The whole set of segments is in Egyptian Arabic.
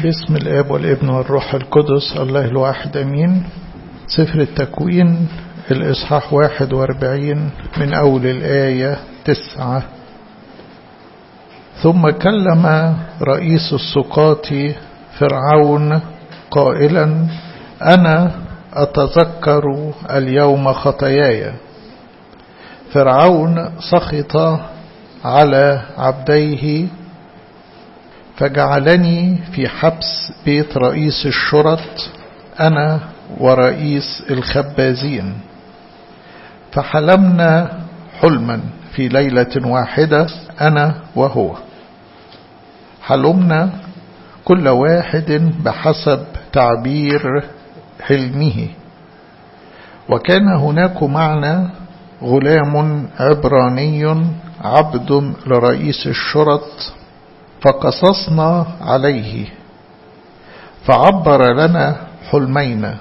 باسم الاب والابن والروح القدس الله الواحد امين سفر التكوين الاصحاح واحد واربعين من اول الايه تسعه ثم كلم رئيس السقاط فرعون قائلا انا اتذكر اليوم خطاياي فرعون سخط على عبديه فجعلني في حبس بيت رئيس الشرط أنا ورئيس الخبازين فحلمنا حلما في ليلة واحدة أنا وهو حلمنا كل واحد بحسب تعبير حلمه وكان هناك معنا غلام عبراني عبد لرئيس الشرط فقصصنا عليه فعبر لنا حلمين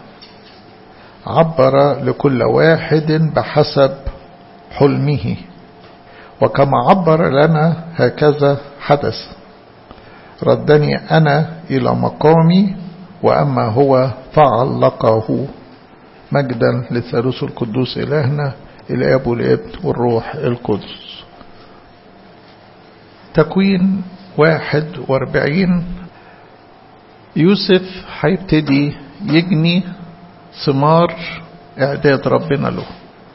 عبر لكل واحد بحسب حلمه وكما عبر لنا هكذا حدث ردني أنا إلى مقامي وأما هو فعلقه مجدا للثالوث القدوس إلهنا الآب والابن والروح القدس تكوين واحد واربعين يوسف هيبتدي يجني ثمار إعداد ربنا له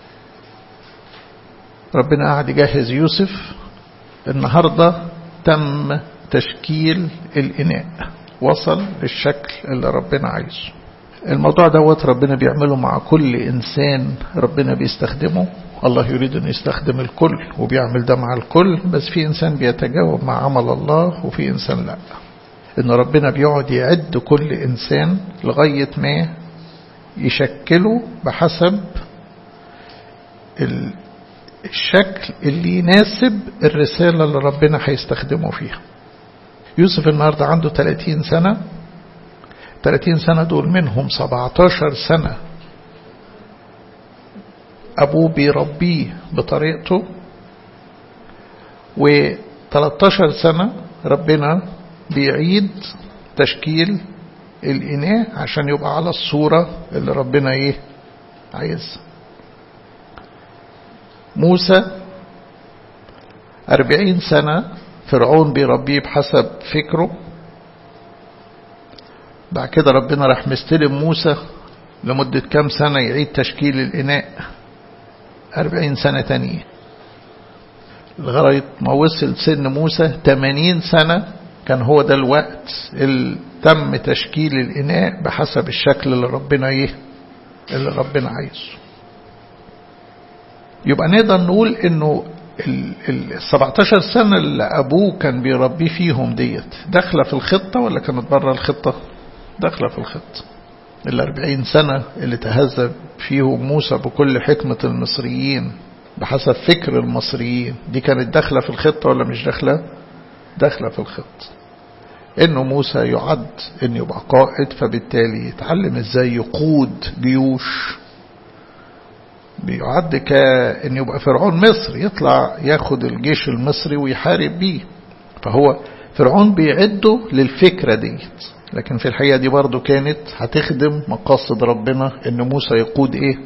ربنا قاعد يجهز يوسف النهاردة تم تشكيل الإناء وصل للشكل اللي ربنا عايزه الموضوع دوت ربنا بيعمله مع كل إنسان ربنا بيستخدمه الله يريد أن يستخدم الكل وبيعمل ده مع الكل بس في إنسان بيتجاوب مع عمل الله وفي إنسان لا إن ربنا بيقعد يعد كل إنسان لغاية ما يشكله بحسب الشكل اللي يناسب الرسالة اللي ربنا هيستخدمه فيها يوسف النهاردة عنده 30 سنة 30 سنة دول منهم 17 سنة أبوه بيربيه بطريقته و13 سنة ربنا بيعيد تشكيل الإناء عشان يبقى على الصورة اللي ربنا إيه عايزها موسى أربعين سنة فرعون بيربيه بحسب فكره بعد كده ربنا راح مستلم موسى لمدة كام سنة يعيد تشكيل الإناء أربعين سنة تانية لغاية ما وصل سن موسى تمانين سنة كان هو ده الوقت اللي تم تشكيل الإناء بحسب الشكل اللي ربنا إيه اللي ربنا عايزه يبقى نقدر نقول إنه ال 17 سنة اللي أبوه كان بيربيه فيهم ديت داخلة في الخطة ولا كانت بره الخطة؟ داخلة في الخطة الأربعين سنة اللي تهذب فيهم موسى بكل حكمة المصريين بحسب فكر المصريين دي كانت داخلة في الخطة ولا مش داخلة داخلة في الخطة انه موسى يعد ان يبقى قائد فبالتالي يتعلم ازاي يقود جيوش بيعد كأن يبقى فرعون مصر يطلع ياخد الجيش المصري ويحارب بيه فهو فرعون بيعده للفكرة ديت لكن في الحقيقة دي برضو كانت هتخدم مقاصد ربنا ان موسى يقود ايه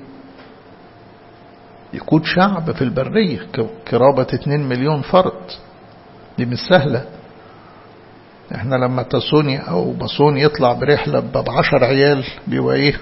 يقود شعب في البرية قرابة 2 مليون فرد دي مش سهلة احنا لما تسوني او بصوني يطلع برحلة بعشر عيال بيبقى ايه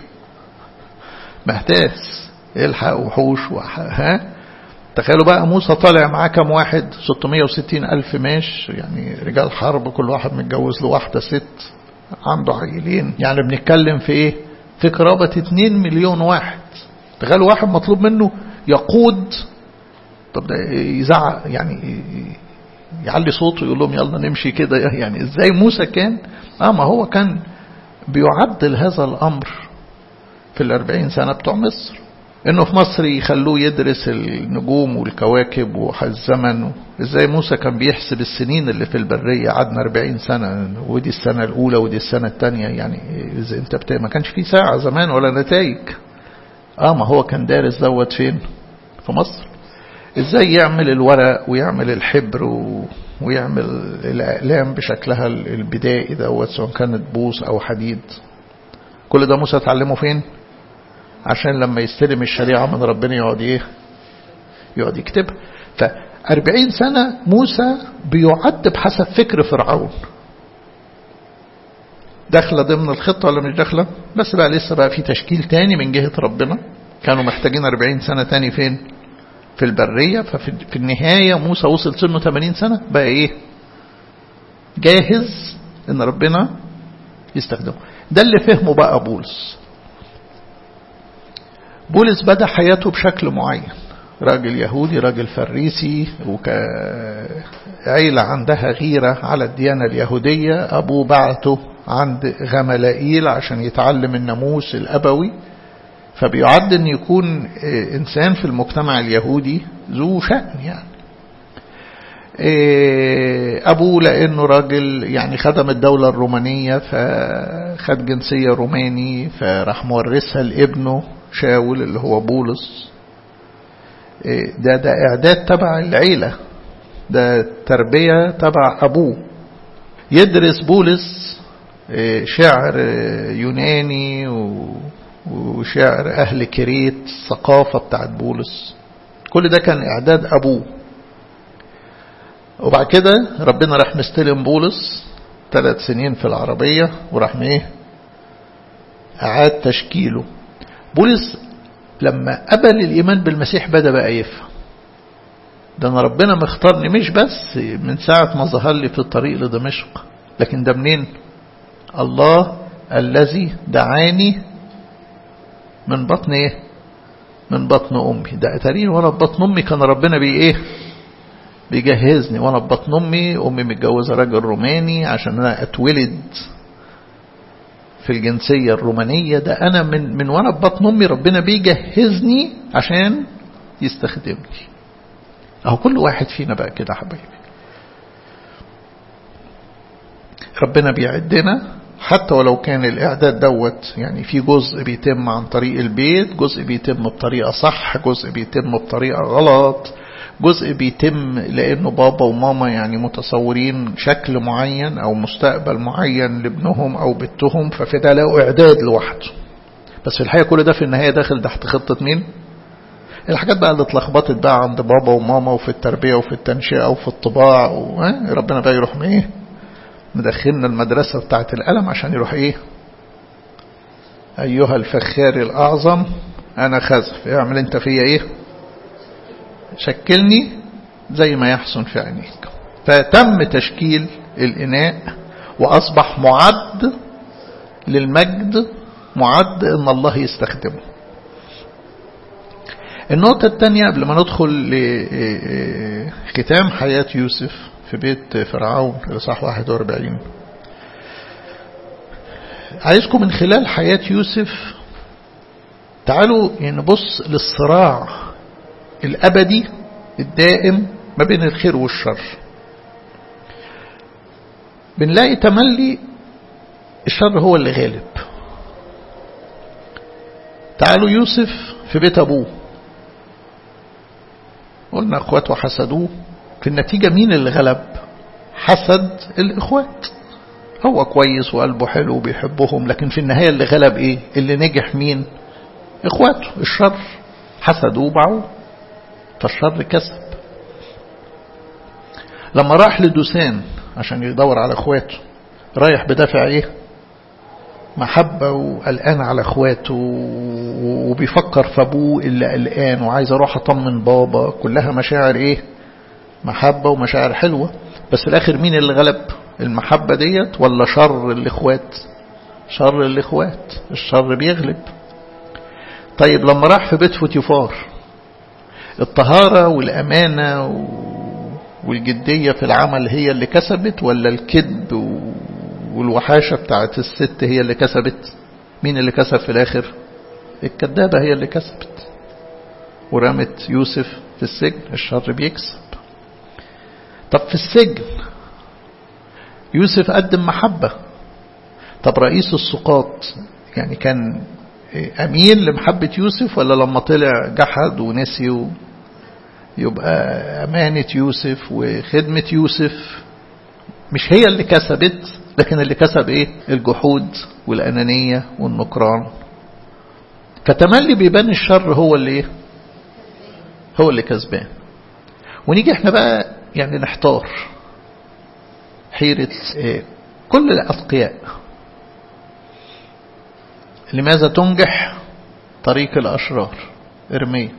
مهتاس يلحق وحوش ها تخيلوا بقى موسى طالع معاه كام واحد 660 ألف ماش يعني رجال حرب كل واحد متجوز له واحدة ست عنده عيلين يعني بنتكلم في ايه في قرابة 2 مليون واحد تخيلوا واحد مطلوب منه يقود طب ده يزعق يعني يعلي صوته يقول لهم يلا نمشي كده يعني ازاي موسى كان اه ما هو كان بيعدل هذا الامر في الاربعين سنة بتوع مصر انه في مصر يخلوه يدرس النجوم والكواكب والزمن ازاي موسى كان بيحسب السنين اللي في البرية قعدنا 40 سنة ودي السنة الاولى ودي السنة الثانية يعني اذا انت بتا... ما كانش في ساعة زمان ولا نتائج اه ما هو كان دارس دوت فين في مصر ازاي يعمل الورق ويعمل الحبر و... ويعمل الأقلام بشكلها البدائي دوت سواء كانت بوص أو حديد كل ده موسى اتعلمه فين عشان لما يستلم الشريعة من ربنا يقعد ايه يقعد يكتبها فأربعين سنة موسى بيعد بحسب فكر فرعون داخلة ضمن الخطة ولا مش داخلة بس بقى لسه بقى في تشكيل تاني من جهة ربنا كانوا محتاجين 40 سنة تاني فين في البرية ففي النهاية موسى وصل سنه 80 سنة بقى ايه جاهز ان ربنا يستخدمه ده اللي فهمه بقى بولس بولس بدأ حياته بشكل معين راجل يهودي راجل فريسي وكعيلة عندها غيرة على الديانة اليهودية أبوه بعته عند غملائيل عشان يتعلم الناموس الأبوي فبيعد أن يكون إنسان في المجتمع اليهودي ذو شأن يعني أبوه لأنه راجل يعني خدم الدولة الرومانية فخد جنسية روماني فراح مورثها لابنه شاول اللي هو بولس ده ده إعداد تبع العيلة ده تربية تبع أبوه يدرس بولس شعر يوناني وشعر أهل كريت الثقافة بتاعت بولس كل ده كان إعداد أبوه وبعد كده ربنا راح مستلم بولس ثلاث سنين في العربية وراح ايه أعاد تشكيله بولس لما قبل الإيمان بالمسيح بدأ بقى يفهم ده أنا ربنا مختارني مش بس من ساعة ما ظهر لي في الطريق لدمشق لكن ده منين الله الذي دعاني من بطن ايه من بطن امي ده اتاريني وانا في بطن امي كان ربنا بي ايه بيجهزني وانا في بطن امي امي متجوزه راجل روماني عشان انا اتولد في الجنسيه الرومانيه ده انا من من وانا في بطن امي ربنا بيجهزني عشان يستخدمني اهو كل واحد فينا بقى كده حبايبي ربنا بيعدنا حتى ولو كان الإعداد دوت يعني في جزء بيتم عن طريق البيت جزء بيتم بطريقة صح جزء بيتم بطريقة غلط جزء بيتم لأنه بابا وماما يعني متصورين شكل معين أو مستقبل معين لابنهم أو بنتهم ففي ده له إعداد لوحده بس في الحقيقة كل ده في النهاية داخل تحت خطة مين؟ الحاجات بقى اللي اتلخبطت بقى عند بابا وماما وفي التربية وفي التنشئة وفي الطباع و... ربنا بقى يروح ايه مدخلنا المدرسة بتاعت القلم عشان يروح ايه ايها الفخار الاعظم انا خزف اعمل انت فيا ايه شكلني زي ما يحسن في عينيك فتم تشكيل الاناء واصبح معد للمجد معد ان الله يستخدمه النقطة الثانية قبل ما ندخل لختام حياة يوسف في بيت فرعون الإصحاح 41 عايزكم من خلال حياة يوسف تعالوا نبص للصراع الأبدي الدائم ما بين الخير والشر بنلاقي تملي الشر هو اللي غالب تعالوا يوسف في بيت أبوه قلنا اخواته حسدوه في النتيجة مين اللي غلب حسد الإخوات هو كويس وقلبه حلو وبيحبهم لكن في النهاية اللي غلب إيه اللي نجح مين إخواته الشر حسدوه وباعوه فالشر كسب لما راح لدوسان عشان يدور على إخواته رايح بدافع إيه محبة وقلقان على اخواته وبيفكر في ابوه اللي قلقان وعايز اروح اطمن بابا كلها مشاعر ايه محبة ومشاعر حلوة بس في الاخر مين اللي غلب المحبة ديت ولا شر الاخوات شر الاخوات الشر بيغلب طيب لما راح في بيت فوتيفار الطهارة والامانة والجدية في العمل هي اللي كسبت ولا الكذب والوحاشة بتاعت الست هي اللي كسبت مين اللي كسب في الآخر الكذابة هي اللي كسبت ورمت يوسف في السجن الشر بيكسب طب في السجن يوسف قدم محبة طب رئيس السقاط يعني كان أمين لمحبة يوسف ولا لما طلع جحد ونسي يبقى أمانة يوسف وخدمة يوسف مش هي اللي كسبت لكن اللي كسب ايه الجحود والأنانية والنكران كتملي بيبان الشر هو اللي ايه هو اللي كسبان ونيجي احنا بقى يعني نحتار حيرة ايه كل الأتقياء لماذا تنجح طريق الأشرار ارميه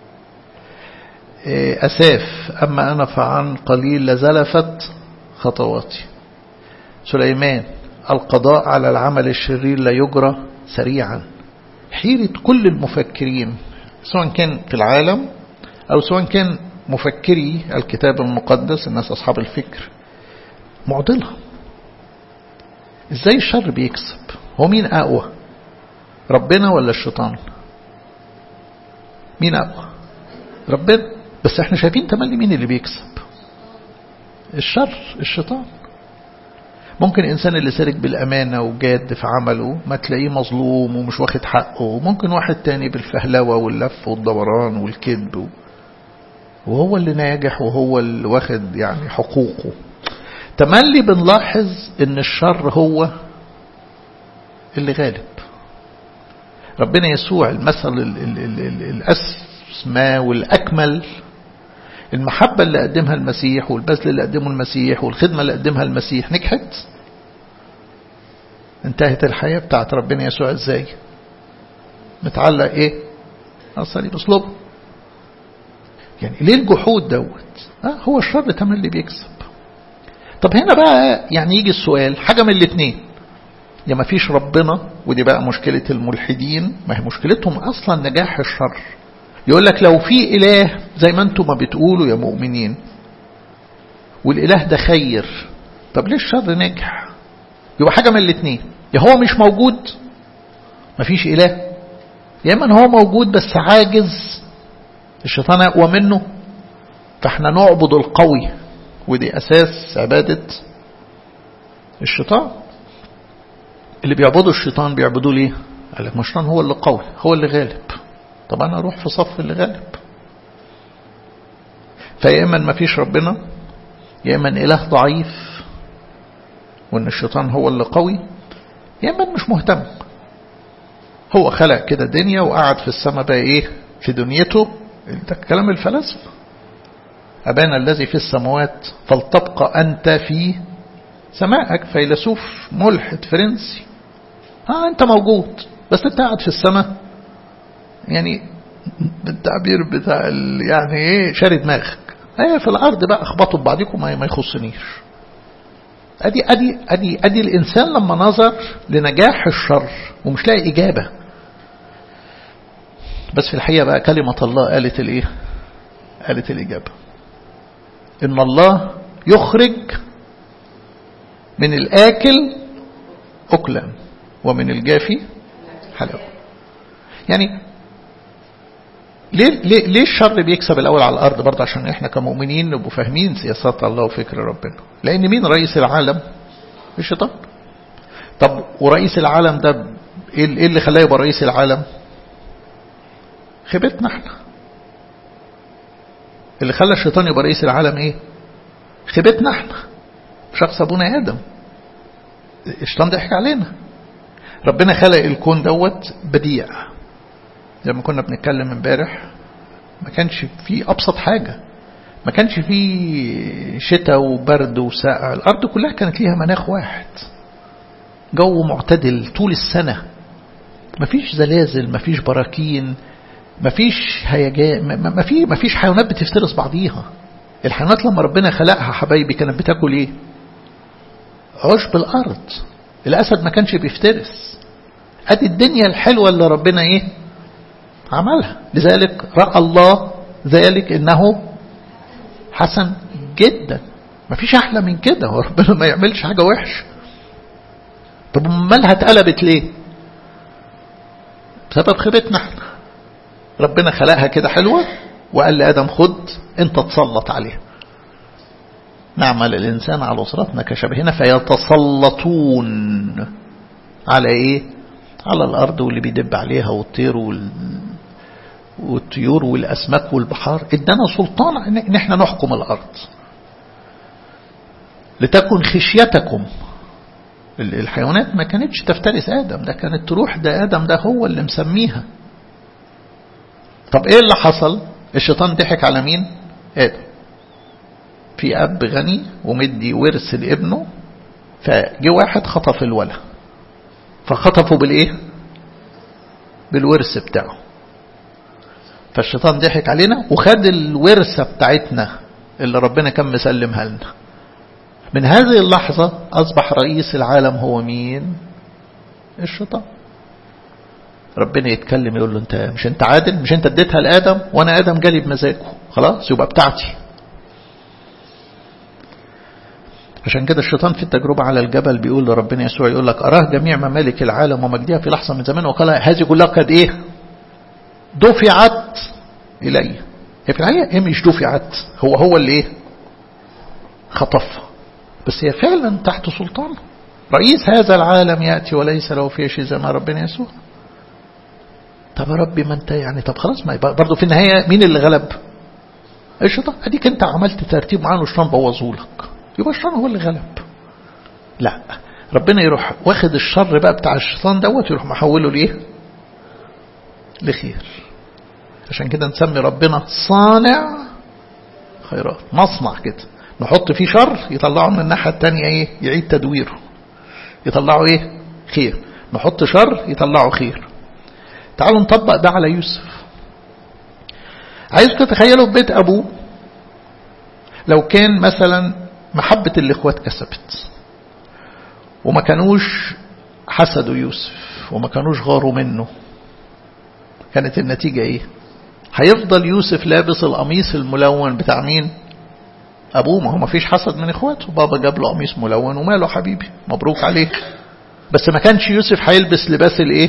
أساف أما أنا فعن قليل لزلفت خطواتي سليمان القضاء على العمل الشرير لا يجرى سريعا حيرة كل المفكرين سواء كان في العالم أو سواء كان مفكري الكتاب المقدس الناس أصحاب الفكر معضلة ازاي الشر بيكسب هو مين أقوى ربنا ولا الشيطان مين أقوى ربنا بس احنا شايفين تملي مين اللي بيكسب الشر الشيطان ممكن إنسان اللي سارق بالأمانة وجاد في عمله ما تلاقيه مظلوم ومش واخد حقه وممكن واحد تاني بالفهلوة واللف والدوران والكذب وهو اللي ناجح وهو اللي واخد يعني حقوقه تملي بنلاحظ ان الشر هو اللي غالب ربنا يسوع المثل الأسمى والأكمل المحبة اللي قدمها المسيح والبذل اللي قدمه المسيح والخدمة اللي قدمها المسيح نجحت انتهت الحياة بتاعت ربنا يسوع ازاي متعلق ايه أصلي بصلبه يعني ليه الجحود دوت آه هو الشر تمام اللي بيكسب طب هنا بقى يعني يجي السؤال حاجة من الاثنين يا ما فيش ربنا ودي بقى مشكلة الملحدين ما هي مشكلتهم أصلا نجاح الشر يقول لك لو في إله زي ما أنتم ما بتقولوا يا مؤمنين والإله ده خير طب ليه الشر نجح يبقى حاجة من الاثنين يا هو مش موجود مفيش إله يا إما هو موجود بس عاجز الشيطان أقوى منه فاحنا نعبد القوي ودي أساس عبادة الشيطان اللي بيعبدوا الشيطان بيعبدوه ليه قال لك الشيطان هو اللي قوي هو اللي غالب طب أنا أروح في صف اللي غالب فيا إما ما فيش ربنا يا إما إله ضعيف وإن الشيطان هو اللي قوي يا إما مش مهتم هو خلق كده دنيا وقعد في السماء بقى إيه في دنيته ده كلام الفلاسفة أبانا الذي في السماوات فلتبقى أنت في سماءك فيلسوف ملحد فرنسي ها أنت موجود بس أنت قاعد في السماء يعني بالتعبير بتاع يعني ايه شاري دماغك ايه في الارض بقى اخبطوا ببعضكم ما يخصنيش ادي ادي ادي ادي الانسان لما نظر لنجاح الشر ومش لاقي اجابه بس في الحقيقه بقى كلمه الله قالت الايه قالت الاجابه ان الله يخرج من الاكل اكلا ومن الجافي حلاوه يعني ليه, ليه, ليه الشر بيكسب الأول على الأرض برضه عشان إحنا كمؤمنين نبقوا فاهمين سياسات الله وفكر ربنا لأن مين رئيس العالم الشيطان طب ورئيس العالم ده إيه اللي خلاه يبقى رئيس العالم خيبتنا احنا اللي خلى الشيطان يبقى رئيس العالم ايه خيبتنا احنا شخص ابونا ادم الشيطان ضحك علينا ربنا خلق الكون دوت بديع زي ما كنا بنتكلم امبارح ما كانش فيه ابسط حاجة ما كانش فيه شتاء وبرد وسقع الارض كلها كانت ليها مناخ واحد جو معتدل طول السنة ما فيش زلازل ما فيش براكين ما فيش هيجان ما في ما فيش حيوانات بتفترس بعضيها الحيوانات لما ربنا خلقها حبايبي كانت بتاكل ايه عشب الارض الاسد ما كانش بيفترس ادي الدنيا الحلوه اللي ربنا ايه عملها لذلك رأى الله ذلك انه حسن جدا ما فيش احلى من كده وربنا ما يعملش حاجه وحشه طب مالها اتقلبت ليه بسبب خيبتنا احنا ربنا خلقها كده حلوة وقال لآدم خد انت تسلط عليها نعمل الإنسان على أسرتنا كشبهنا فيتسلطون على إيه على الأرض واللي بيدب عليها والطير وال... والطيور والأسماك والبحار ادانا سلطان ان احنا نحكم الأرض لتكن خشيتكم الحيوانات ما كانتش تفترس آدم ده كانت تروح ده آدم ده هو اللي مسميها طب ايه اللي حصل الشيطان ضحك على مين آدم في أب غني ومدي ورث لابنه فجي واحد خطف الولد فخطفه بالايه بالورث بتاعه فالشيطان ضحك علينا وخد الورثة بتاعتنا اللي ربنا كان مسلمها لنا من هذه اللحظة أصبح رئيس العالم هو مين الشيطان ربنا يتكلم يقول له انت مش انت عادل مش انت اديتها لآدم وانا آدم جالي بمزاجه خلاص يبقى بتاعتي عشان كده الشيطان في التجربة على الجبل بيقول لربنا يسوع يقول لك أراه جميع ممالك العالم ومجدها في لحظة من زمان وقال هذه كلها قد إيه دفعت إلي هي في الحقيقة هي مش دفعت هو هو اللي إيه خطفها بس هي فعلا تحت سلطانه رئيس هذا العالم يأتي وليس له فيه شيء زي ما ربنا يسوع طب يا ربي ما انت يعني طب خلاص ما برضه في النهاية مين اللي غلب الشيطان اديك انت عملت ترتيب معاه والشيطان بوظه لك يبقى الشيطان هو اللي غلب لا ربنا يروح واخد الشر بقى بتاع الشيطان دوت يروح محوله ليه لخير عشان كده نسمي ربنا صانع خيرات مصنع كده نحط فيه شر يطلعه من الناحية التانية ايه يعيد تدويره يطلعه ايه خير نحط شر يطلعه خير تعالوا نطبق ده على يوسف عايزكم تتخيلوا في بيت ابوه لو كان مثلا محبة الإخوات كسبت وما كانوش حسدوا يوسف وما كانوش غاروا منه كانت النتيجة ايه هيفضل يوسف لابس القميص الملون بتاع مين ابوه ما هو ما فيش حسد من اخواته بابا جاب له قميص ملون وماله حبيبي مبروك عليك بس ما كانش يوسف هيلبس لباس الايه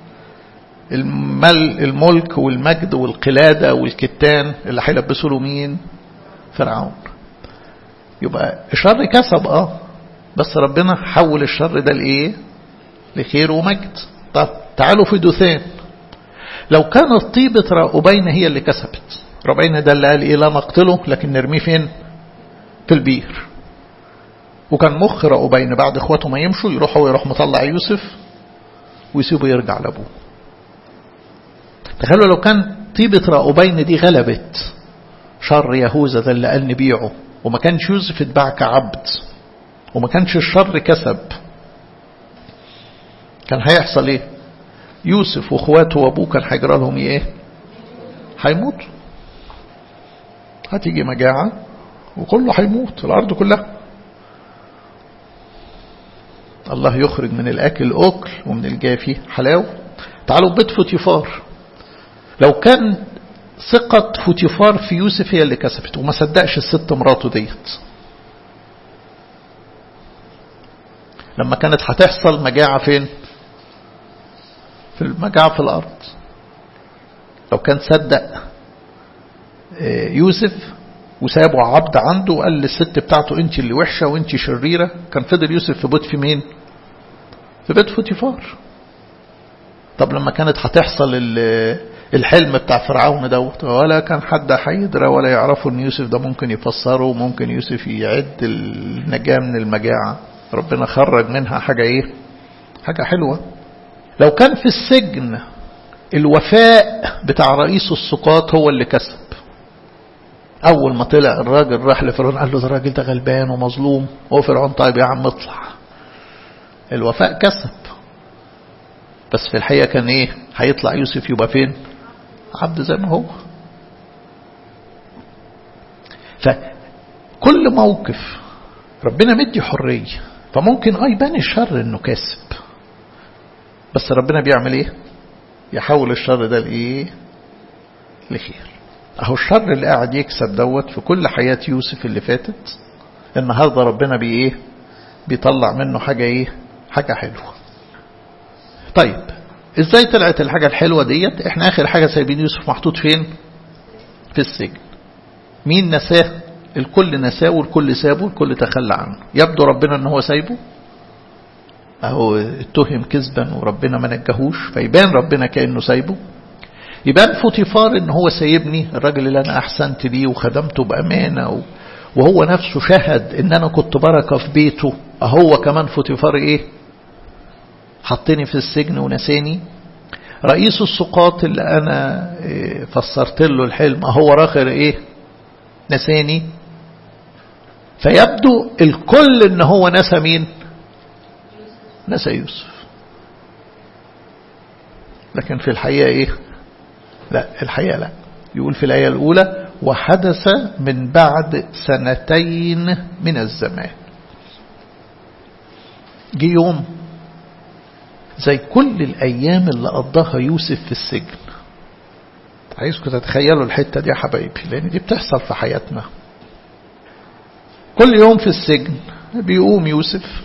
المل الملك والمجد والقلادة والكتان اللي هيلبسوا له مين فرعون يبقى الشر كسب اه بس ربنا حول الشر ده لايه لخير ومجد طب تعالوا في دوثان لو كانت طيبة رأوبين هي اللي كسبت رأوبين ده اللي قال ايه لا نقتله لكن نرميه فين في البير وكان مخ رأوبين بعد اخواته ما يمشوا يروح هو يروح مطلع يوسف ويسيبه يرجع لابوه تخيلوا لو كان طيبة رأوبين دي غلبت شر يهوذا ده اللي قال نبيعه وما كانش يوسف اتباع كعبد وما كانش الشر كسب كان هيحصل ايه يوسف واخواته وابوه كان هيجرى لهم ايه هيموتوا هتيجي مجاعة وكله هيموت الأرض كلها الله يخرج من الأكل أكل ومن الجافي حلاوة تعالوا بيت فوتيفار لو كان ثقة فوتيفار في يوسف هي اللي كسبت وما صدقش الست مراته ديت لما كانت هتحصل مجاعة فين في المجاعة في الأرض لو كان صدق يوسف وسابه عبد عنده وقال للست بتاعته انت اللي وحشة وانت شريرة كان فضل يوسف في بيت في مين في بيت فوتيفار طب لما كانت هتحصل الحلم بتاع فرعون دوت ولا كان حد هيدرى ولا يعرفوا ان يوسف ده ممكن يفسره وممكن يوسف يعد النجاة من المجاعة ربنا خرج منها حاجة ايه حاجة حلوة لو كان في السجن الوفاء بتاع رئيس السقاط هو اللي كسب اول ما طلع الراجل راح لفرعون قال له ده الراجل ده غلبان ومظلوم هو فرعون طيب يا عم اطلع الوفاء كسب بس في الحقيقة كان ايه هيطلع يوسف يبقى فين عبد زي ما هو فكل موقف ربنا مدي حرية فممكن اه يبان الشر انه كاسب بس ربنا بيعمل ايه يحول الشر ده لايه لخير اهو الشر اللي قاعد يكسب دوت في كل حياة يوسف اللي فاتت النهاردة ربنا بي ايه بيطلع منه حاجة ايه حاجة حلوة طيب ازاي طلعت الحاجة الحلوة ديت احنا اخر حاجة سايبين يوسف محطوط فين في السجن مين نساه الكل نساه والكل سابه والكل تخلى عنه يبدو ربنا ان هو سايبه اهو اتهم كذبا وربنا ما نجهوش فيبان ربنا كأنه سايبه يبان فوتيفار ان هو سايبني الراجل اللي انا احسنت ليه وخدمته بامانه وهو نفسه شهد ان انا كنت بركه في بيته اهو كمان فوتيفار ايه حطني في السجن ونساني رئيس السقاط اللي انا فسرت له الحلم اهو راخر ايه نساني فيبدو الكل ان هو نسى مين نسى يوسف لكن في الحقيقة ايه لا الحقيقة لا يقول في الآية الأولى وحدث من بعد سنتين من الزمان جه يوم زي كل الأيام اللي قضاها يوسف في السجن عايزكم تتخيلوا الحتة دي يا حبايبي لأن دي بتحصل في حياتنا كل يوم في السجن بيقوم يوسف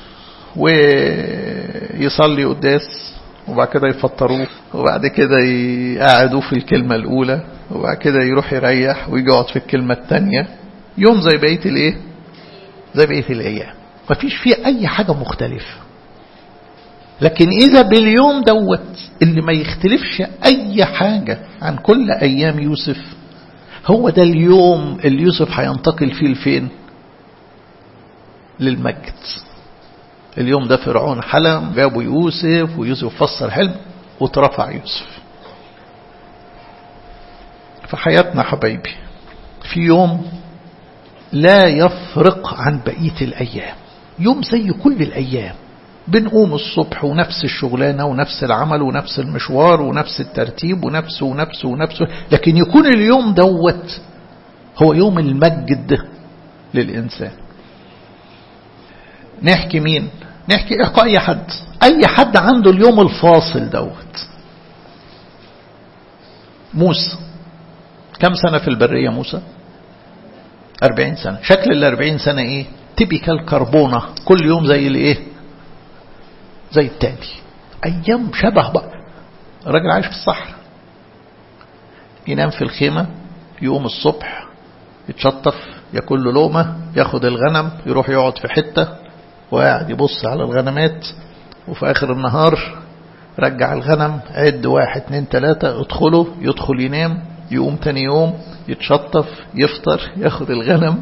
ويصلي قداس وبعد كده يفطروه وبعد كده يقعدوه في الكلمة الأولى وبعد كده يروح يريح ويجي يقعد في الكلمة الثانية يوم زي بقية الإيه؟ زي بقية الأيام مفيش فيه أي حاجة مختلفة لكن إذا باليوم دوت اللي ما يختلفش أي حاجة عن كل أيام يوسف هو ده اليوم اللي يوسف هينتقل فيه لفين للمجد اليوم ده فرعون حلم جابوا يوسف ويوسف فسر حلم واترفع يوسف في حياتنا حبايبي في يوم لا يفرق عن بقية الأيام يوم زي كل الأيام بنقوم الصبح ونفس الشغلانة ونفس العمل ونفس المشوار ونفس الترتيب ونفس ونفس ونفس لكن يكون اليوم دوت هو يوم المجد للإنسان نحكي مين نحكي احكي اي حد اي حد عنده اليوم الفاصل دوت موسى كم سنة في البرية موسى أربعين سنة شكل الأربعين سنة ايه تيبيكال كربونة كل يوم زي الايه زي التاني ايام شبه بقى الراجل عايش في الصحراء ينام في الخيمة يقوم الصبح يتشطف ياكل له لقمة ياخد الغنم يروح يقعد في حتة وقاعد يبص على الغنمات وفي آخر النهار رجع الغنم عد واحد اتنين تلاتة ادخله يدخل ينام يقوم تاني يوم يتشطف يفطر ياخد الغنم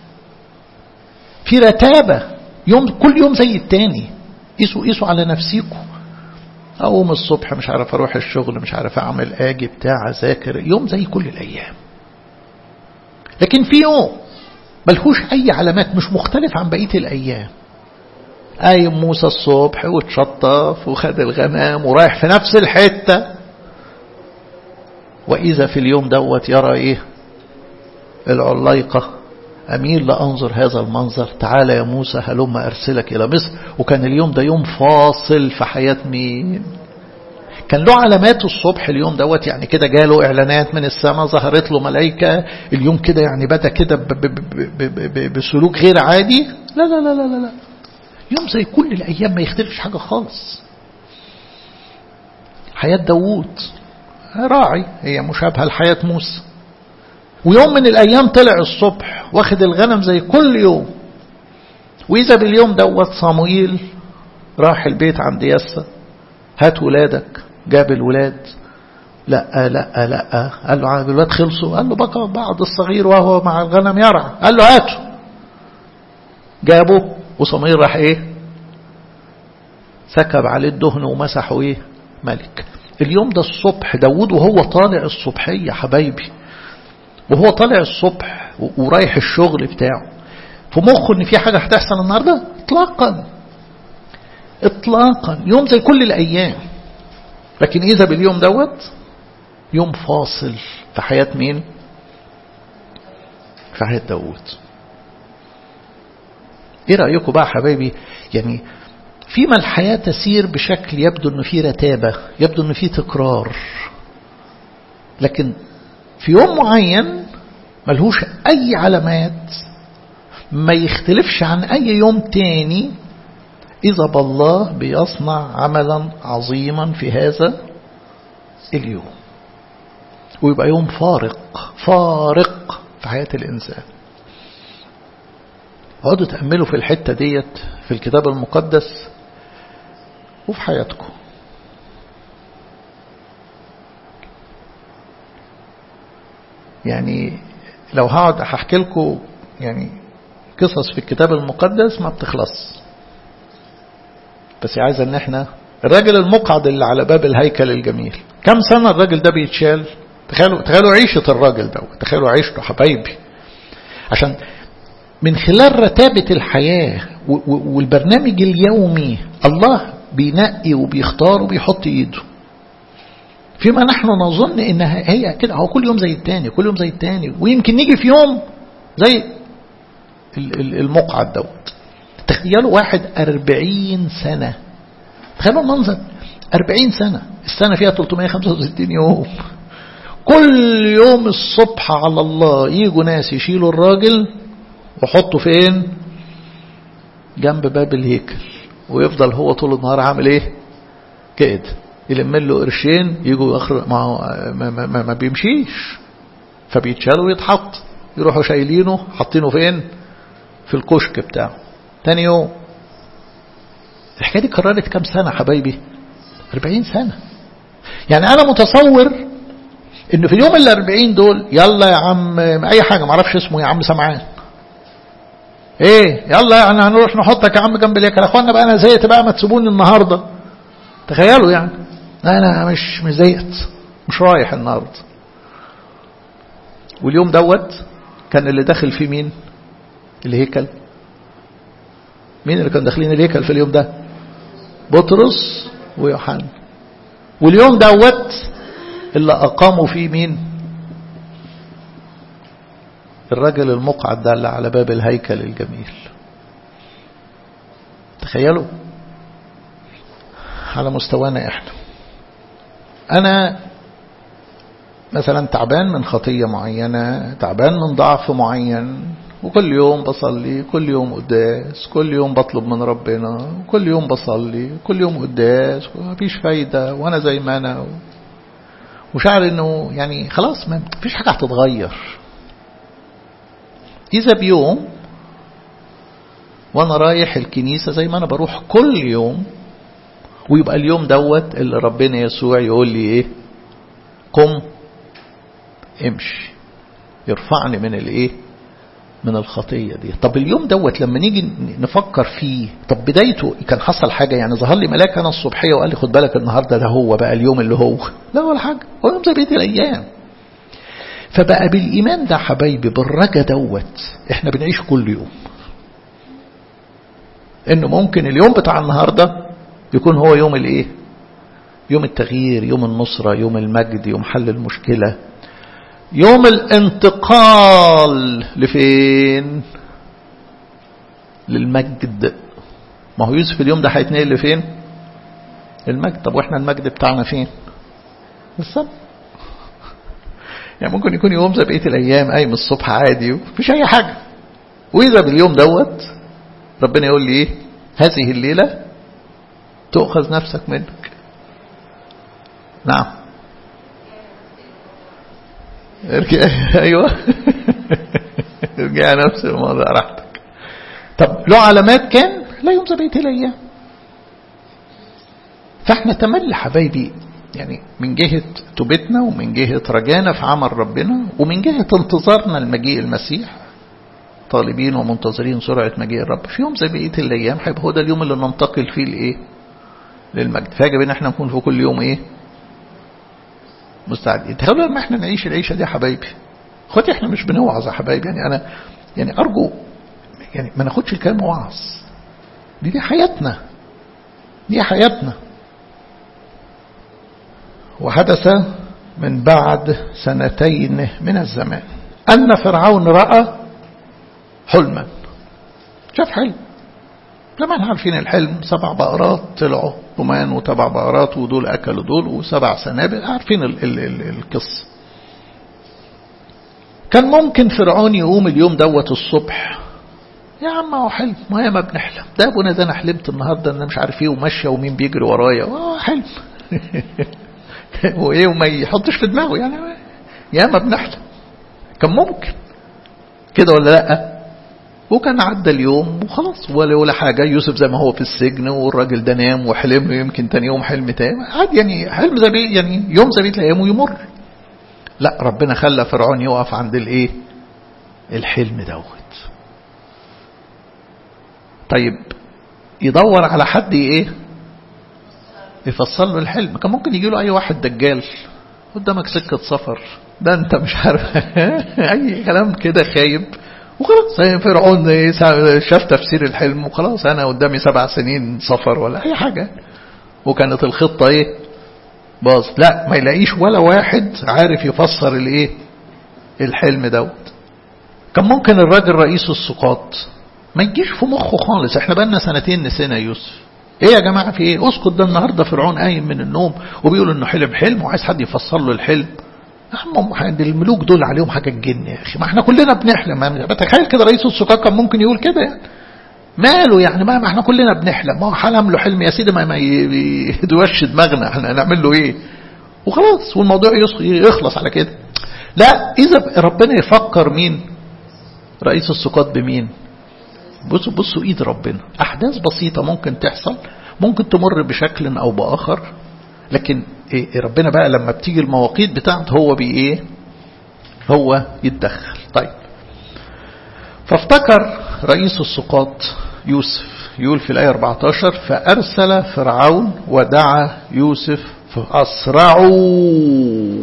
في رتابة يوم كل يوم زي التاني قيسوا قيسوا على نفسيكم أقوم الصبح مش عارف أروح الشغل مش عارف أعمل آجي بتاع أذاكر يوم زي كل الأيام لكن في يوم ملهوش أي علامات مش مختلف عن بقية الأيام قايم موسى الصبح واتشطف وخد الغنام ورايح في نفس الحتة وإذا في اليوم دوت يرى إيه العلايقة أميل لأنظر هذا المنظر تعالى يا موسى هلم أرسلك إلى مصر وكان اليوم ده يوم فاصل في حياة مين كان له علامات الصبح اليوم دوت يعني كده جاله إعلانات من السماء ظهرت له ملائكة اليوم كده يعني بدأ كده بسلوك غير عادي لا لا لا لا لا, لا. يوم زي كل الأيام ما يختلفش حاجة خالص حياة داوود راعي هي مشابهة لحياة موسى ويوم من الأيام طلع الصبح واخد الغنم زي كل يوم وإذا باليوم دوت صموئيل راح البيت عند يسا هات ولادك جاب الولاد لا لا لا قال له الولاد خلصوا قال له بقى بعض الصغير وهو مع الغنم يرعى قال له هاته جابه وصمير راح ايه سكب عليه الدهن ومسحه ايه ملك اليوم ده الصبح داود وهو طالع الصبحية حبايبي وهو طالع الصبح ورايح الشغل بتاعه في مخه ان في حاجة هتحصل النهاردة اطلاقا اطلاقا يوم زي كل الايام لكن اذا باليوم دوت يوم فاصل في حياة مين في حياة داود ايه رأيكم بقى حبايبي يعني فيما الحياة تسير بشكل يبدو انه فيه رتابة يبدو انه فيه تكرار لكن في يوم معين ملهوش اي علامات ما يختلفش عن اي يوم تاني اذا بالله بيصنع عملا عظيما في هذا اليوم ويبقى يوم فارق فارق في حياة الإنسان اقعدوا تأملوا في الحتة ديت في الكتاب المقدس وفي حياتكم يعني لو هقعد هحكي لكم يعني قصص في الكتاب المقدس ما بتخلص بس عايز ان احنا الراجل المقعد اللي على باب الهيكل الجميل كم سنة الراجل ده بيتشال تخيلوا تخيلوا عيشة الراجل ده تخيلوا عيشته حبايبي عشان من خلال رتابة الحياة والبرنامج اليومي الله بينقي وبيختار وبيحط ايده فيما نحن نظن انها هي كده هو كل يوم زي التاني كل يوم زي التاني ويمكن نيجي في يوم زي المقعد دوت تخيلوا واحد أربعين سنة تخيلوا المنظر أربعين سنة السنة فيها 365 يوم كل يوم الصبح على الله يجوا ناس يشيلوا الراجل وحطوا فين جنب باب الهيكل ويفضل هو طول النهار عامل ايه كده يلم له قرشين يجوا اخر ما, ما, ما, ما, ما بيمشيش فبيتشال ويتحط يروحوا شايلينه حاطينه فين في الكشك بتاعه تاني يوم الحكايه دي كررت كام سنه حبايبي 40 سنه يعني انا متصور ان في اليوم ال 40 دول يلا يا عم اي حاجه ما اعرفش اسمه يا عم سمعان ايه يلا يعني هنروح نحطك يا عم جنب اليكل يا اخوانا بقى انا زهقت بقى ما تسيبوني النهارده تخيلوا يعني انا مش مش زهقت مش رايح النهارده واليوم دوت كان اللي داخل فيه مين الهيكل مين اللي كان داخلين الهيكل في اليوم ده بطرس ويوحنا واليوم دوت اللي أقاموا فيه مين الرجل المقعد ده اللي على باب الهيكل الجميل تخيلوا على مستوانا احنا انا مثلا تعبان من خطية معينة تعبان من ضعف معين وكل يوم بصلي كل يوم قداس كل يوم بطلب من ربنا كل يوم بصلي كل يوم قداس ومفيش فايدة وانا زي ما انا وشعر انه يعني خلاص ما فيش حاجة هتتغير اذا بيوم وانا رايح الكنيسة زي ما انا بروح كل يوم ويبقى اليوم دوت اللي ربنا يسوع يقول لي ايه قم امشي يرفعني من الايه من الخطية دي طب اليوم دوت لما نيجي نفكر فيه طب بدايته كان حصل حاجة يعني ظهر لي ملاك أنا الصبحية وقال لي خد بالك النهاردة ده هو بقى اليوم اللي هو لا ولا حاجة هو يوم زي بقية الأيام فبقى بالإيمان ده حبايبي بالرجا دوت احنا بنعيش كل يوم انه ممكن اليوم بتاع النهاردة يكون هو يوم الايه يوم التغيير يوم النصرة يوم المجد يوم حل المشكلة يوم الانتقال لفين للمجد ما هو يوسف اليوم ده هيتنقل لفين المجد طب واحنا المجد بتاعنا فين بالظبط يعني ممكن يكون يوم زي بقيه الايام قايم الصبح عادي ومفيش اي حاجه واذا باليوم دوت ربنا يقول لي ايه هذه الليله تؤخذ نفسك منك نعم ارجع ايوه ارجع نفس الموضوع راحتك طب له علامات كان لا يوم بقيه الايام فاحنا تملي حبايبي يعني من جهة توبتنا ومن جهة رجانا في عمل ربنا ومن جهة انتظارنا لمجيء المسيح طالبين ومنتظرين سرعة مجيء الرب في يوم زي بقية الأيام هيبقى هو ده اليوم اللي ننتقل فيه لإيه؟ للمجد فيجب إن احنا نكون في كل يوم إيه؟ مستعدين تخيلوا لما احنا نعيش العيشة دي يا حبايبي خد احنا مش بنوعظ يا حبايبي يعني أنا يعني أرجو يعني ما ناخدش الكلام وعظ دي دي حياتنا دي حياتنا وحدث من بعد سنتين من الزمان أن فرعون رأى حلما شاف حلم لما احنا عارفين الحلم سبع بقرات طلعوا رمان وتبع بقرات ودول أكلوا دول وسبع سنابل عارفين ال ال ال القصة كان ممكن فرعون يقوم اليوم دوت الصبح يا عم هو حلم ما هي ما بنحلم ده ابونا ده انا حلمت النهارده ان مش عارف ايه وماشيه ومين بيجري ورايا اه حلم وايه وما يحطش في دماغه يعني يا ما بنحلم كان ممكن كده ولا لا وكان عدى اليوم وخلاص ولا ولا حاجة يوسف زي ما هو في السجن والراجل ده نام وحلم يمكن تاني يوم حلم تاني عادي يعني حلم زي يعني يوم زي الايام ويمر لا ربنا خلى فرعون يقف عند الايه الحلم دوت طيب يدور على حد ايه يفصل له الحلم كان ممكن يجي له اي واحد دجال قدامك سكة سفر ده انت مش عارف اي كلام كده خايب وخلاص فرعون شاف تفسير الحلم وخلاص انا قدامي سبع سنين سفر ولا اي حاجة وكانت الخطة ايه باظ لا ما يلاقيش ولا واحد عارف يفسر الايه الحلم دوت كان ممكن الراجل رئيس السقاط ما يجيش في مخه خالص احنا بقالنا سنتين نسينا يوسف ايه يا جماعة في ايه اسكت ده النهاردة فرعون قايم من النوم وبيقول انه حلم حلم وعايز حد يفسر له الحلم عند الملوك دول عليهم حاجة الجن يا اخي ما احنا كلنا بنحلم بتخيل كده رئيس السقاط كان ممكن يقول كده يعني ماله يعني ما احنا كلنا بنحلم ما هو حلم له حلم يا سيدي ما, ما يدوش دماغنا احنا هنعمل له ايه وخلاص والموضوع يخلص على كده لا اذا ربنا يفكر مين رئيس السقاط بمين بصوا بصوا ايد ربنا احداث بسيطة ممكن تحصل ممكن تمر بشكل او باخر لكن إيه ربنا بقى لما بتيجي المواقيت بتاعته هو بي ايه هو يتدخل طيب فافتكر رئيس السقاط يوسف يقول في الآية 14 فأرسل فرعون ودعا يوسف فأسرعوا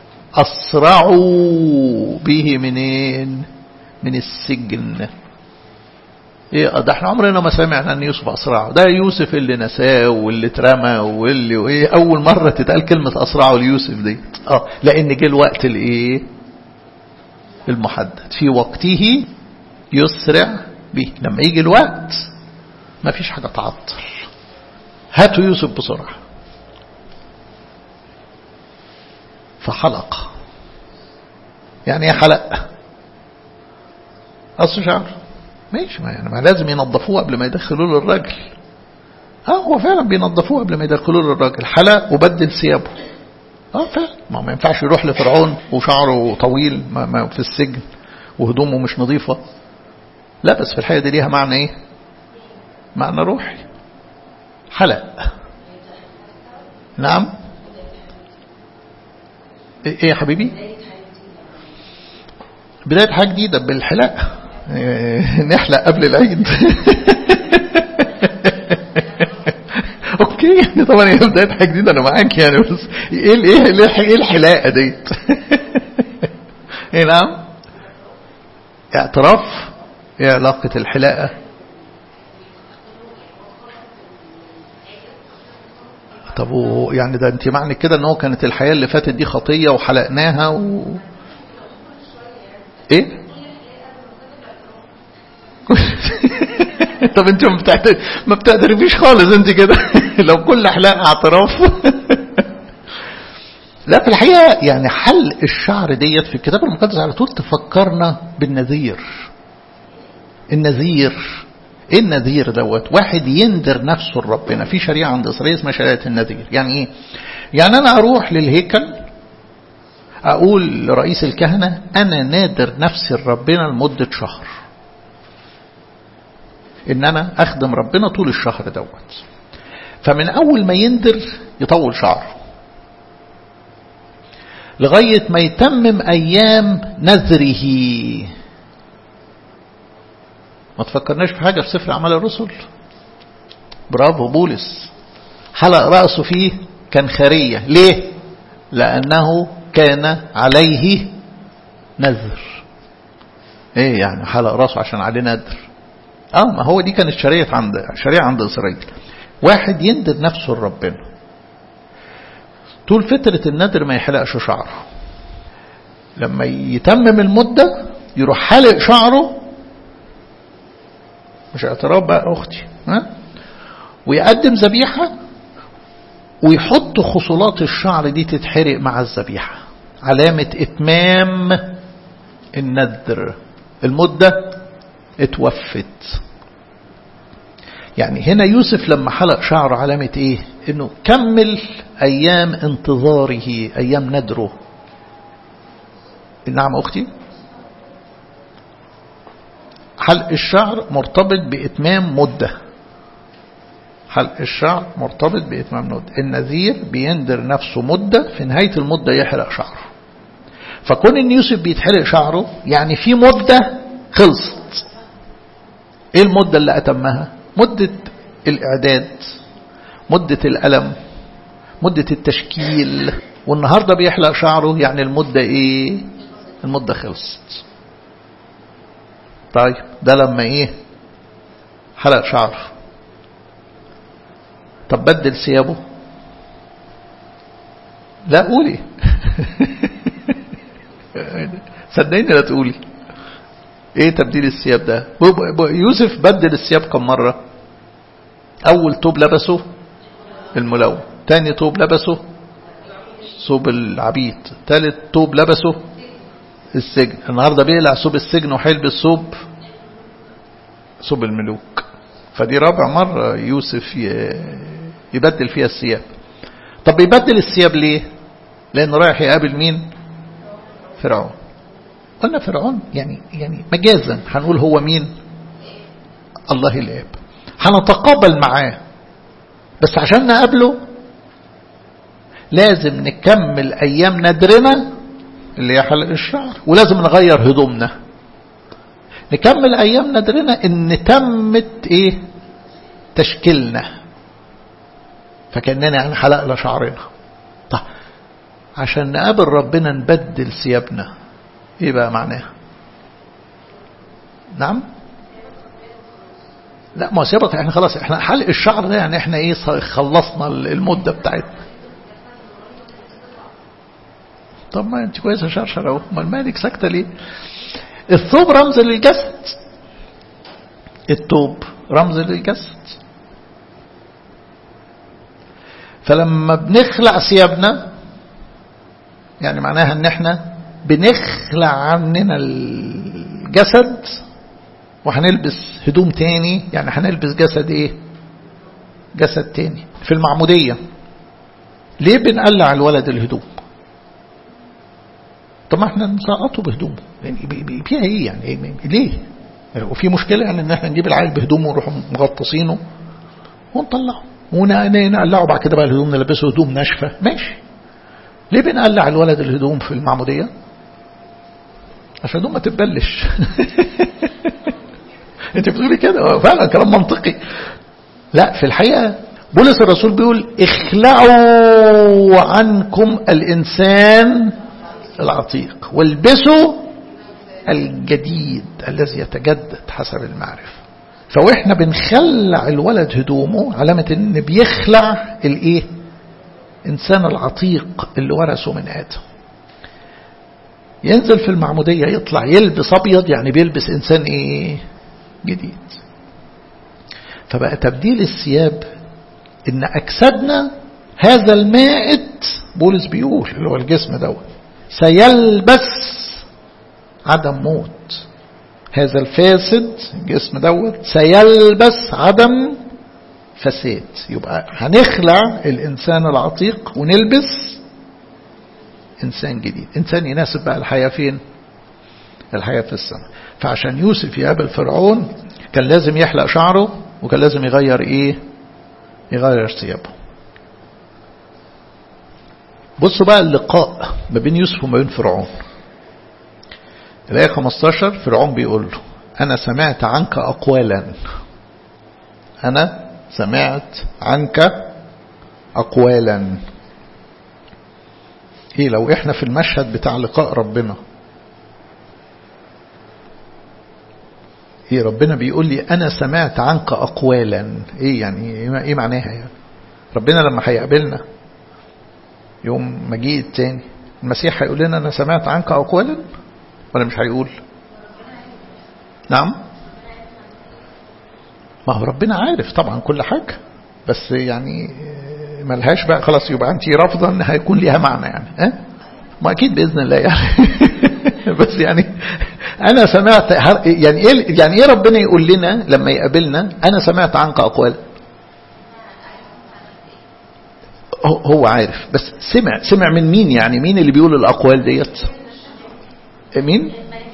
أسرعوا به منين من السجن ايه ده احنا عمرنا ما سمعنا ان يوسف اسرعه ده يوسف اللي نساه واللي اترمى واللي وايه اول مره تتقال كلمه اسرعه ليوسف دي اه لان جه الوقت الايه المحدد في وقته يسرع به لما يجي الوقت ما فيش حاجه تعطل هاتوا يوسف بسرعه فحلق يعني ايه حلق قص شعر ماشي ما يعني ما لازم ينظفوه قبل ما يدخلوه للراجل اه هو فعلا بينظفوه قبل ما يدخلوه للراجل حلق وبدل ثيابه اه فعلا ما, ما ينفعش يروح لفرعون وشعره طويل ما ما في السجن وهدومه مش نظيفة لا بس في الحقيقة دي ليها معنى ايه معنى روحي حلق نعم ايه يا حبيبي بداية حاجة جديدة بالحلاقة نحلق قبل العيد اوكي يعني طبعا هي بدايه حاجه جديده انا معاك يعني بس ايه ايه ايه الحلاقه ديت ايه نعم اعتراف ايه علاقه الحلاقه طب يعني ده انت معنى كده ان هو كانت الحياه اللي فاتت دي خطيه وحلقناها و ايه طب انت ما بتعترف ما بتعترفيش خالص انت كده لو كل حلاقه اعتراف لا في الحقيقه يعني حل الشعر ديت في الكتاب المقدس على طول تفكرنا بالنذير النذير ايه النذير دوت واحد ينذر نفسه لربنا في شريعه عند اسرائيل اسمها شريعه النذير يعني ايه يعني انا اروح للهيكل اقول لرئيس الكهنه انا نادر نفسي لربنا لمده شهر ان انا اخدم ربنا طول الشهر دوت فمن اول ما يندر يطول شعره لغاية ما يتمم ايام نذره ما تفكرناش في حاجة في سفر اعمال الرسل برافو بولس حلق رأسه فيه كان خارية ليه لأنه كان عليه نذر ايه يعني حلق رأسه عشان عليه نذر اه ما هو دي كانت شريعة عند شريعة عند إسرائيل واحد يندر نفسه لربنا طول فترة الندر ما يحلقش شعره لما يتمم المدة يروح حلق شعره مش اعتراف بقى أختي ها ويقدم ذبيحة ويحط خصولات الشعر دي تتحرق مع الذبيحة علامة إتمام الندر المدة اتوفت يعني هنا يوسف لما حلق شعره علامة ايه انه كمل ايام انتظاره ايام ندره نعم اختي حلق الشعر مرتبط باتمام مدة حلق الشعر مرتبط باتمام مدة النذير بيندر نفسه مدة في نهاية المدة يحرق شعره فكون ان يوسف بيتحرق شعره يعني في مدة خلصت ايه المدة اللي اتمها مدة الاعداد مدة الالم مدة التشكيل والنهاردة بيحلق شعره يعني المدة ايه المدة خلصت طيب ده لما ايه حلق شعره طب بدل ثيابه لا قولي صدقيني لا تقولي ايه تبديل الثياب ده يوسف بدل الثياب كم مرة اول توب لبسه الملون تاني توب لبسه ثوب العبيد تالت توب لبسه السجن النهارده بيقلع ثوب السجن وهيلبس ثوب ثوب الملوك فدي رابع مرة يوسف يبدل فيها الثياب طب بيبدل الثياب ليه لانه رايح يقابل مين فرعون قلنا فرعون يعني يعني مجازا هنقول هو مين الله الاب هنتقابل معاه بس عشان نقابله لازم نكمل ايام ندرنا اللي هي حلق الشعر ولازم نغير هدومنا نكمل ايام ندرنا ان تمت ايه تشكيلنا فكاننا يعني حلقنا شعرنا طيب عشان نقابل ربنا نبدل ثيابنا ايه بقى معناها نعم لا ما سيبك احنا خلاص احنا حلق الشعر ده يعني احنا ايه خلصنا المدة بتاعتنا طب ما انت كويسه شرشر اهو امال مالك ساكته ليه الثوب رمز للجسد الثوب رمز للجسد فلما بنخلع ثيابنا يعني معناها ان احنا بنخلع عننا الجسد وهنلبس هدوم تاني يعني هنلبس جسد ايه جسد تاني في المعمودية ليه بنقلع الولد الهدوم طب ما احنا نسقطه بهدومه يعني فيها ايه يعني ليه وفي مشكلة يعني ان احنا نجيب العيل بهدومه ونروح مغطسينه ونطلعه ونقلعه بعد كده بقى الهدوم نلبسه هدوم ناشفة ماشي ليه بنقلع الولد الهدوم في المعمودية عشان هدوم ما تتبلش انت بتقولي كده فعلا كلام منطقي لا في الحقيقة بولس الرسول بيقول اخلعوا عنكم الانسان العتيق والبسوا الجديد الذي يتجدد حسب المعرفة فواحنا بنخلع الولد هدومه علامة ان بيخلع الايه انسان العتيق اللي ورثه من ادم ينزل في المعمودية يطلع يلبس ابيض يعني بيلبس انسان ايه جديد فبقى تبديل الثياب ان اجسادنا هذا المائت بولس بيقول اللي هو الجسم دوت سيلبس عدم موت هذا الفاسد الجسم دوت سيلبس عدم فساد يبقى هنخلع الإنسان العتيق ونلبس إنسان جديد إنسان يناسب بقى الحياة فين الحياة في السماء فعشان يوسف يقابل فرعون كان لازم يحلق شعره وكان لازم يغير إيه يغير ثيابه بصوا بقى اللقاء ما بين يوسف وما بين فرعون الآية 15 فرعون بيقول له أنا سمعت عنك أقوالا أنا سمعت عنك أقوالا إيه لو إحنا في المشهد بتاع لقاء ربنا إيه ربنا بيقول لي أنا سمعت عنك أقوالا إيه يعني إيه معناها يعني ربنا لما هيقابلنا يوم مجيء التاني المسيح هيقول لنا أنا سمعت عنك أقوالا ولا مش هيقول نعم ما هو ربنا عارف طبعا كل حاجة بس يعني ملهاش بقى خلاص يبقى أنت رافضة أن هيكون ليها معنى يعني ها؟ ما أكيد بإذن الله يعني بس يعني أنا سمعت يعني إيه يعني إيه ربنا يقول لنا لما يقابلنا أنا سمعت عنك أقوال هو عارف بس سمع سمع من مين يعني مين اللي بيقول الأقوال ديت مين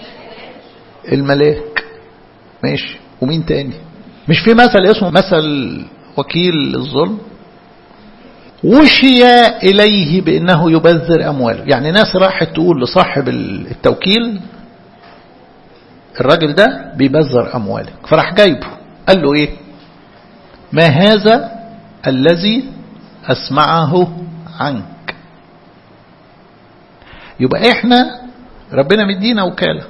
الملاك ماشي ومين تاني مش في مثل اسمه مثل وكيل الظلم وشي إليه بأنه يبذر أمواله يعني ناس راحت تقول لصاحب التوكيل الراجل ده بيبذر أموالك فراح جايبه قال له إيه ما هذا الذي أسمعه عنك يبقى إحنا ربنا مدينا وكالة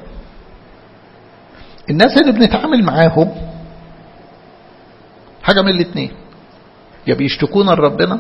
الناس اللي بنتعامل معاهم حاجة من الاثنين يا بيشتكونا لربنا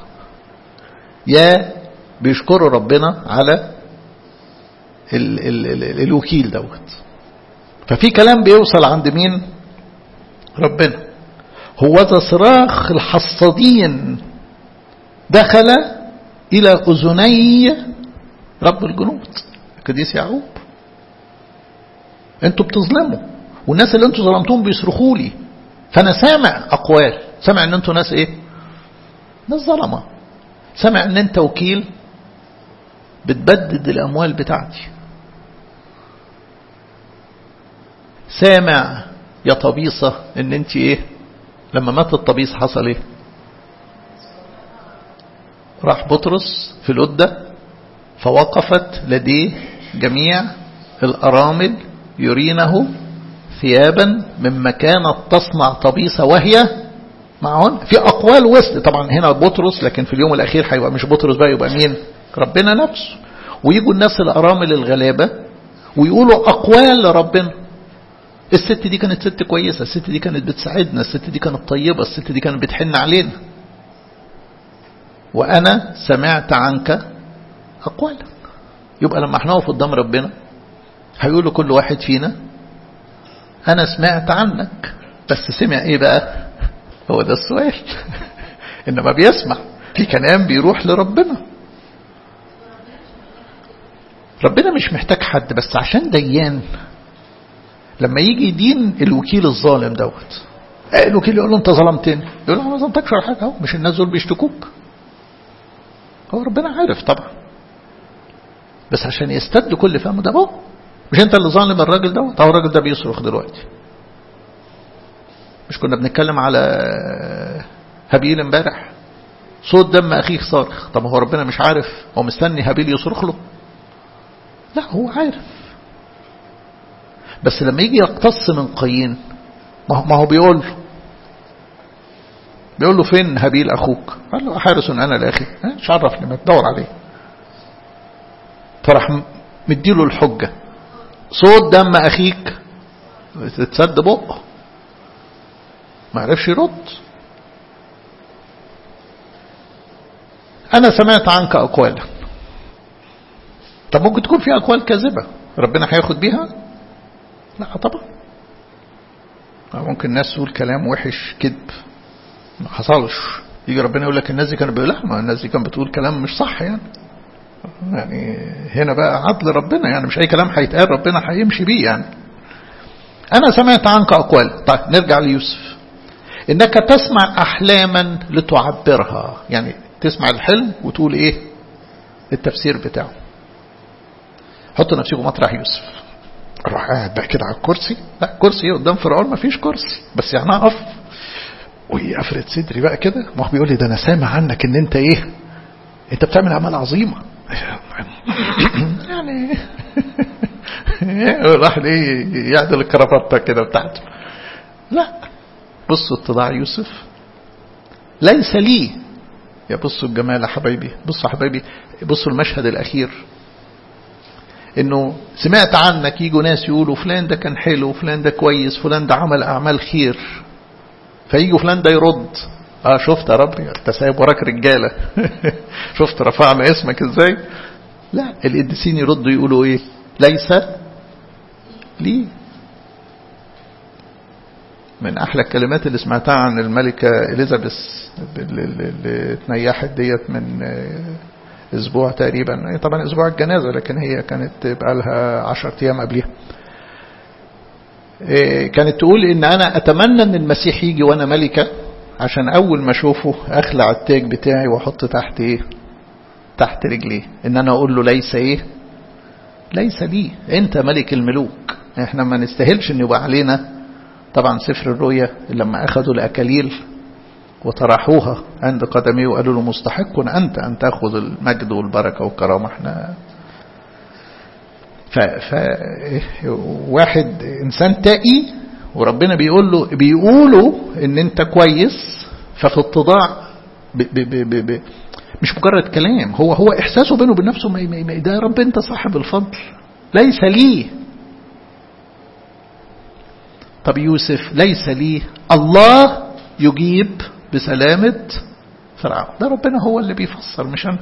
يا بيشكروا ربنا على ال ال ال الوكيل دوت ففي كلام بيوصل عند مين ربنا هو ذا صراخ الحصادين دخل إلى أذني رب الجنود القديس يعقوب انتوا بتظلموا والناس اللي انتوا ظلمتوهم بيصرخوا لي فانا سامع اقوال سامع ان انتوا ناس ايه ناس ظلمه سامع ان انت وكيل بتبدد الاموال بتاعتي سامع يا طبيصة ان انت ايه لما مات الطبيص حصل ايه راح بطرس في الأدة فوقفت لديه جميع الأرامل يرينه ثيابا مما كانت تصنع طبيصة وهي معهن في أقوال وسط طبعا هنا بطرس لكن في اليوم الأخير هيبقى مش بطرس بقى يبقى مين ربنا نفسه ويجوا الناس الأرامل الغلابة ويقولوا أقوال لربنا الست دي كانت ست كويسة الست دي كانت بتساعدنا الست دي كانت طيبة الست دي كانت بتحن علينا وأنا سمعت عنك أقوالا يبقى لما احنا نقف قدام ربنا هيقولوا كل واحد فينا أنا سمعت عنك بس سمع إيه بقى هو ده السؤال إنما بيسمع في كلام بيروح لربنا ربنا مش محتاج حد بس عشان ديان لما يجي يدين الوكيل الظالم دوت الوكيل يقول له انت ظلمتني يقول له انا ما ظلمتكش ولا حاجه اهو مش الناس دول بيشتكوك هو ربنا عارف طبعا بس عشان يستد كل فهم ده اهو مش انت اللي ظالم الراجل دوت اهو الراجل ده بيصرخ دلوقتي مش كنا بنتكلم على هابيل امبارح صوت دم اخيك صارخ طب هو ربنا مش عارف هو مستني هابيل يصرخ له لا هو عارف بس لما يجي يقتص من قايين ما هو بيقول له بيقول له فين هابيل أخوك قال له حارس أنا لأخي مش عرفني ما تدور عليه فراح مديله الحجة صوت دم أخيك تتسد بقه ما عرفش يرد أنا سمعت عنك أقوالا طب ممكن تكون في أقوال كاذبة ربنا هياخد بيها لا طبعا ممكن الناس تقول كلام وحش كذب ما حصلش يجي ربنا يقول لك الناس دي كانت بيقول لا ما الناس دي كانت بتقول كلام مش صح يعني يعني هنا بقى عدل ربنا يعني مش اي كلام هيتقال ربنا هيمشي بيه يعني انا سمعت عنك اقوال طيب نرجع ليوسف انك تسمع احلاما لتعبرها يعني تسمع الحلم وتقول ايه التفسير بتاعه حطوا نفسكم مطرح يوسف اروح قاعد بقى كده على الكرسي لا كرسي قدام فرعون ما فيش كرسي بس يعني اقف وافرد صدري بقى كده ما هو بيقول لي ده انا سامع عنك ان انت ايه انت بتعمل اعمال عظيمه يعني راح ايه يعدل الكرافته كده بتاعته لا بصوا اتضاع يوسف ليس لي يا بصوا الجمال يا حبايبي بصوا يا حبايبي بصوا المشهد الاخير انه سمعت عنك يجوا ناس يقولوا فلان ده كان حلو فلان ده كويس فلان ده عمل اعمال خير فيجوا فلان ده يرد اه شفت يا رب انت سايب وراك رجاله شفت رفعنا اسمك ازاي لا القديسين يردوا يقولوا ايه ليس لي من احلى الكلمات اللي سمعتها عن الملكه اليزابيث اللي اتنيحت ديت من اسبوع تقريبا طبعا اسبوع الجنازه لكن هي كانت بقى لها 10 ايام قبلها كانت تقول ان انا اتمنى ان المسيح يجي وانا ملكه عشان اول ما اشوفه اخلع التاج بتاعي واحط تحت ايه تحت رجليه ان انا اقول له ليس ايه ليس لي انت ملك الملوك احنا ما نستاهلش ان يبقى علينا طبعا سفر الرؤيا لما اخذوا الاكاليل وطرحوها عند قدميه وقالوا له مستحق أنت أن تأخذ المجد والبركة والكرامة احنا ف... ف... واحد إنسان تقي وربنا بيقول له بيقولوا إن أنت كويس ففي اتضاع ب... ب... ب... ب... ب... مش مجرد كلام هو هو إحساسه بينه وبين نفسه ما... ما... ده يا رب أنت صاحب الفضل ليس لي طب يوسف ليس لي الله يجيب بسلامة فرعون ده ربنا هو اللي بيفسر مش أنا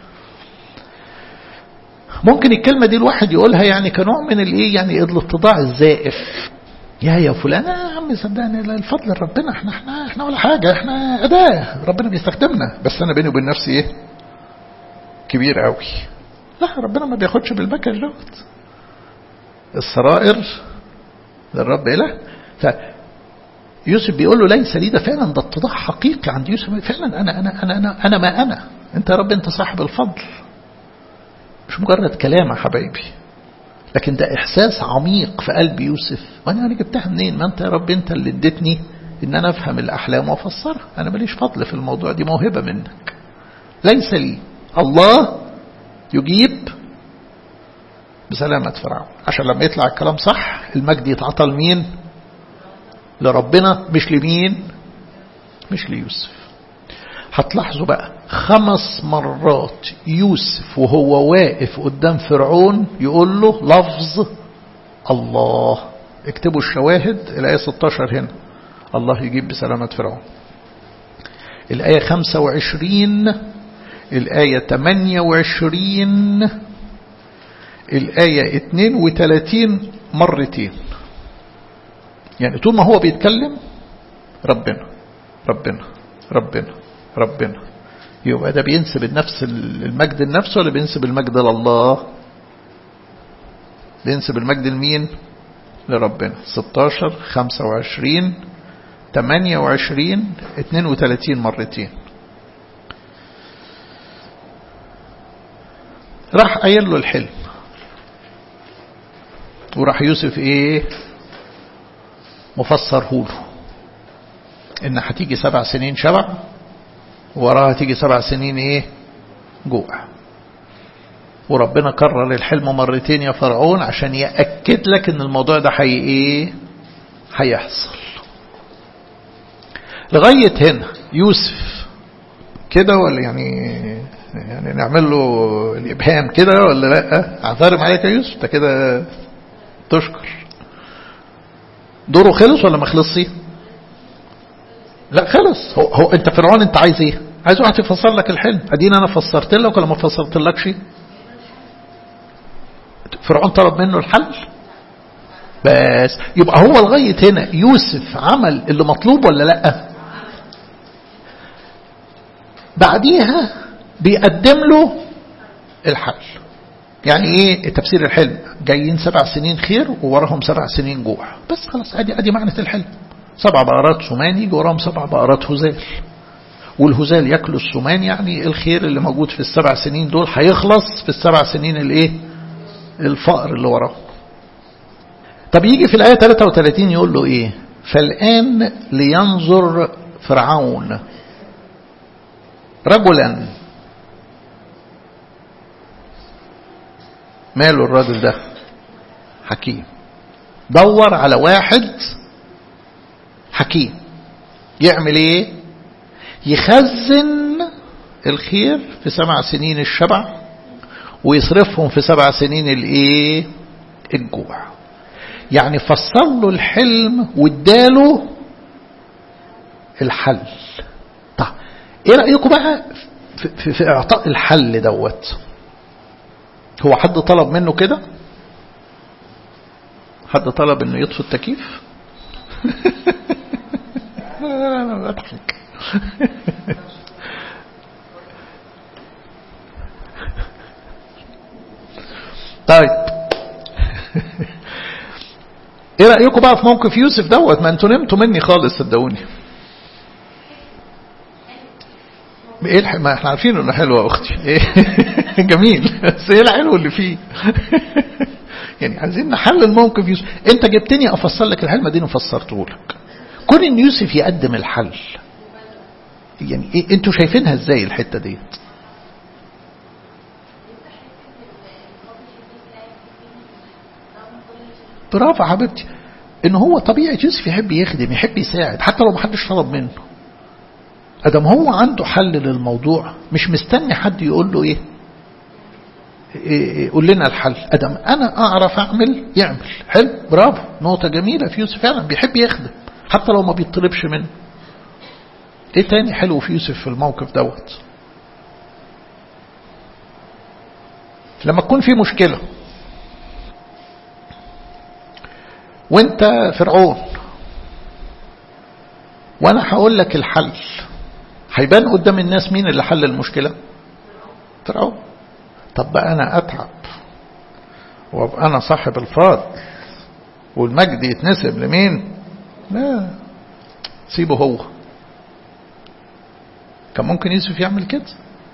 ممكن الكلمة دي الواحد يقولها يعني كنوع من الايه يعني الاتضاع الزائف يا يا فلان يا عم صدقني الفضل ربنا احنا احنا احنا ولا حاجة احنا أداة ربنا بيستخدمنا بس أنا بيني وبين نفسي ايه كبير قوي لا ربنا ما بياخدش بالبكر دوت السرائر للرب إله فيوسف بيقول له ليس لي ده فعلا ده اتضاع حقيقي عند يوسف فعلا أنا أنا أنا أنا, أنا ما أنا أنت يا رب أنت صاحب الفضل مش مجرد كلام يا حبايبي لكن ده إحساس عميق في قلب يوسف وأنا أنا جبتها منين ما أنت يا رب أنت اللي اديتني إن أنا أفهم الأحلام وأفسرها أنا ماليش فضل في الموضوع دي موهبة منك ليس لي الله يجيب بسلامة فرعون عشان لما يطلع الكلام صح المجد يتعطى لمين لربنا مش لمين مش ليوسف هتلاحظوا بقى خمس مرات يوسف وهو واقف قدام فرعون يقول له لفظ الله اكتبوا الشواهد الآية 16 هنا الله يجيب بسلامة فرعون الآية 25 الآية 28 الآية 32 مرتين يعني طول ما هو بيتكلم ربنا ربنا ربنا ربنا يبقى ده بينسب النفس المجد لنفسه ولا بينسب المجد لله بينسب المجد لمين لربنا 16 25 28 32 مرتين راح قايل له الحلم وراح يوسف ايه مفسره له ان هتيجي سبع سنين شبع وراها تيجي سبع سنين ايه جوع وربنا كرر الحلم مرتين يا فرعون عشان يأكد لك ان الموضوع ده حي ايه هيحصل لغاية هنا يوسف كده ولا يعني يعني نعمل له الإبهام كده ولا لا اعترف عليك يا يوسف ده كده تشكر دوره خلص ولا ما خلصش لا خلص هو, هو انت فرعون انت عايز ايه عايز واحد يفسر لك الحلم ادينا انا فسرت لك ولا ما فسرت لكش فرعون طلب منه الحل بس يبقى هو لغاية هنا يوسف عمل اللي مطلوب ولا لا بعديها بيقدم له الحل يعني ايه تفسير الحلم جايين سبع سنين خير ووراهم سبع سنين جوع بس خلاص ادي ادي معنى الحلم سبع بقرات سمان يجي وراهم سبع بقرات هزال والهزال ياكلوا السمان يعني الخير اللي موجود في السبع سنين دول هيخلص في السبع سنين الايه الفقر اللي وراه طب يجي في الآية 33 يقول له ايه فالآن لينظر فرعون رجلا ماله الراجل ده حكيم دور على واحد حكيم يعمل ايه يخزن الخير في سبع سنين الشبع ويصرفهم في سبع سنين الايه الجوع يعني فسر له الحلم واداله الحل طيب ايه رايكم بقى في, في, في اعطاء الحل دوت هو حد طلب منه كده حد طلب انه يطفي التكييف انا بضحك طيب ايه رأيكم بقى في موقف يوسف دوت ما انتوا نمتوا مني خالص صدقوني ايه الح... ما احنا عارفين انه حلو يا اختي ايه جميل بس ايه الحلو اللي فيه يعني عايزين نحل الموقف يوسف انت جبتني افسر لك الحلم دي فسرته لك كون ان يوسف يقدم الحل يعني إيه انتوا شايفينها ازاي الحتة ديت برافو حبيبتي ان هو طبيعي يوسف يحب يخدم يحب يساعد حتى لو محدش طلب منه ادم هو عنده حل للموضوع مش مستني حد يقول له ايه, إيه قول لنا الحل ادم انا اعرف اعمل يعمل حلو برافو نقطه جميله في يوسف فعلا بيحب يخدم حتى لو ما بيطلبش منه ايه تاني حلو في يوسف في الموقف دوت لما تكون في مشكله وانت فرعون وانا هقول لك الحل هيبان قدام الناس مين اللي حل المشكلة فرعون طب بقى انا اتعب وابقى انا صاحب الفضل والمجد يتنسب لمين لا سيبه هو كان ممكن يوسف يعمل كده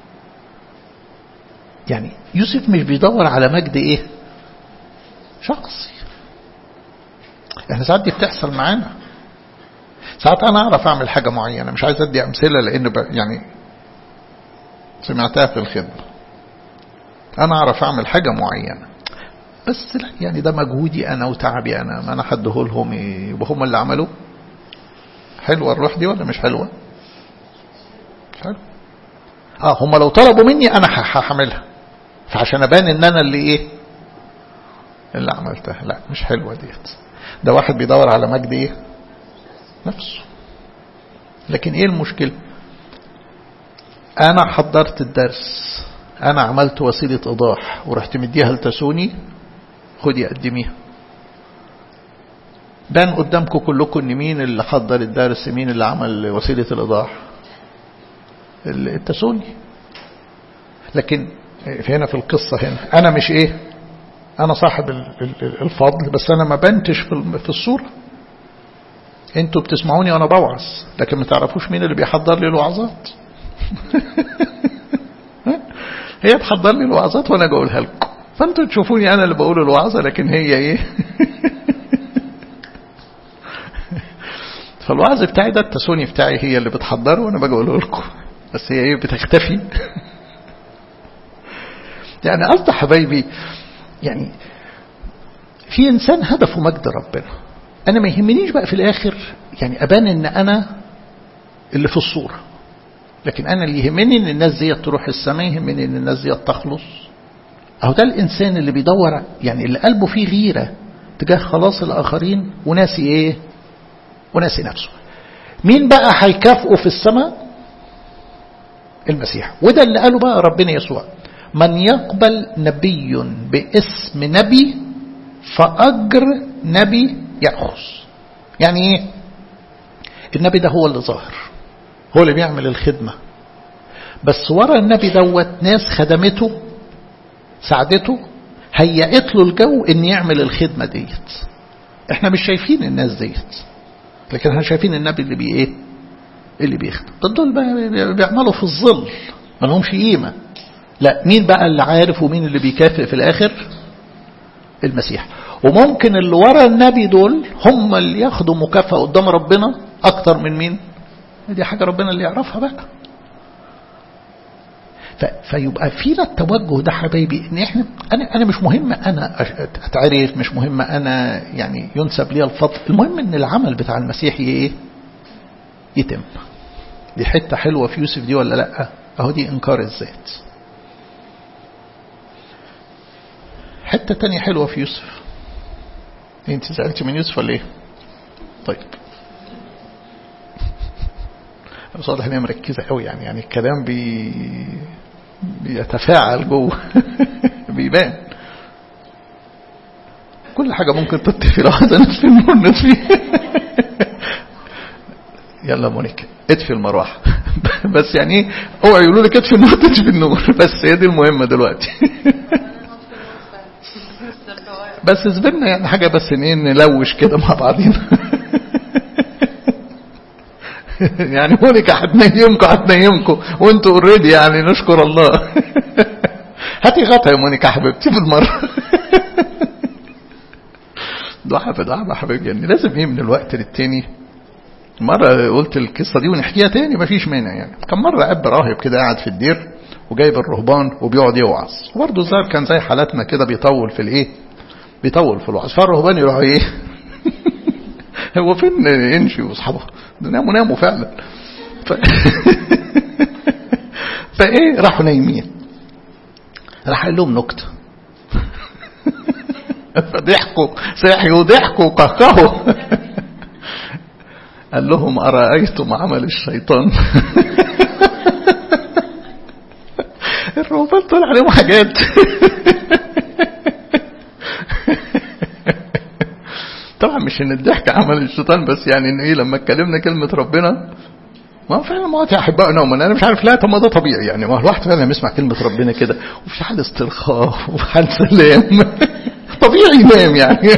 يعني يوسف مش بيدور على مجد ايه شخصي احنا ساعات دي بتحصل معانا ساعات انا اعرف اعمل حاجة معينة مش عايز ادي امثلة لان يعني سمعتها في الخدمة انا اعرف اعمل حاجة معينة بس لا يعني ده مجهودي انا وتعبي انا ما انا حده لهم يبقى هم اللي عملوا حلوة الروح دي ولا مش حلوة حلو اه هم لو طلبوا مني انا هعملها فعشان ابان ان انا اللي ايه اللي عملتها لا مش حلوة ديت ده واحد بيدور على مجد ايه نفسه لكن ايه المشكلة انا حضرت الدرس انا عملت وسيلة ايضاح ورحت مديها لتسوني خدي قدميها بان قدامكم كلكم ان مين اللي حضر الدرس مين اللي عمل وسيلة الايضاح التسوني لكن هنا في القصة هنا انا مش ايه انا صاحب الفضل بس انا ما بنتش في الصورة انتوا بتسمعوني وانا بوعظ لكن ما تعرفوش مين اللي بيحضر لي الوعظات هي بتحضر لي الوعظات وانا بقولها لكم فانتوا تشوفوني انا اللي بقول الوعظة لكن هي ايه فالوعظ بتاعي ده التسوني بتاعي هي اللي بتحضره وانا بقوله لكم بس هي ايه بتختفي يعني قصدي حبايبي يعني في انسان هدفه مجد ربنا انا ما يهمنيش بقى في الاخر يعني ابان ان انا اللي في الصورة لكن انا اللي يهمني ان الناس دي تروح السماء يهمني ان الناس دي تخلص اهو ده الانسان اللي بيدور يعني اللي قلبه فيه غيرة تجاه خلاص الاخرين وناسي ايه وناسي نفسه مين بقى هيكافئه في السماء المسيح وده اللي قاله بقى ربنا يسوع من يقبل نبي باسم نبي فأجر نبي يأخذ يعني ايه النبي ده هو اللي ظاهر هو اللي بيعمل الخدمة بس ورا النبي دوت ناس خدمته ساعدته هيئت له الجو ان يعمل الخدمة ديت احنا مش شايفين الناس ديت لكن احنا شايفين النبي اللي بي ايه اللي بيخدم دول بيعملوا في الظل ما لهمش قيمة لا مين بقى اللي عارف ومين اللي بيكافئ في الاخر المسيح وممكن اللي ورا النبي دول هم اللي ياخدوا مكافأة قدام ربنا اكتر من مين دي حاجة ربنا اللي يعرفها بقى فيبقى فينا التوجه ده حبايبي ان احنا انا انا مش مهم انا اتعرف مش مهم انا يعني ينسب لي الفضل المهم ان العمل بتاع المسيح ايه يتم دي حته حلوه في يوسف دي ولا لا اهو دي انكار الذات حته تانية حلوه في يوسف انت زعلتي من يوسف ولا ايه طيب بس واضح ان هي مركزه قوي يعني يعني الكلام بي بيتفاعل جوه بيبان كل حاجة ممكن تطفي لو عايزة نطفي النور نطفي يلا مونيكا اطفي المروحة بس يعني ايه اوعى يقولوا لك اطفي النور تطفي النور بس هي دي المهمة دلوقتي بس زبلنا يعني حاجة بس ايه نلوش كده مع بعضينا يعني مونيكا هتنيمكم هتنيمكم وانتوا اوريدي يعني نشكر الله هاتي غطا يا مونيكا حبيبتي بالمرة دعاء بدعاء يا حبيبي يعني لازم ايه من الوقت للتاني مرة قلت القصة دي ونحكيها تاني مفيش مانع يعني كان مرة أب راهب كده قاعد في الدير وجايب الرهبان وبيقعد يوعظ وبرضه الظاهر كان زي حالاتنا كده بيطول في الايه بيطول في الوعظ فالرهبان يروحوا ايه هو فين ينشي واصحابه ناموا ناموا فعلا ف... فايه راحوا نايمين راح قال لهم نكته فضحكوا صحيوا ضحكوا وقهقهوا قال لهم أرأيتم عمل الشيطان الرهبان طلع عليهم حاجات طبعا مش ان الضحك عمل الشيطان بس يعني ان ايه لما اتكلمنا كلمة ربنا ما هو فعلا ما يا احباء نوما انا مش عارف لا طب ما ده طبيعي يعني ما هو الواحد فعلا لما يسمع كلمة ربنا كده وفي حال استرخاء وفي حال سلام طبيعي ينام يعني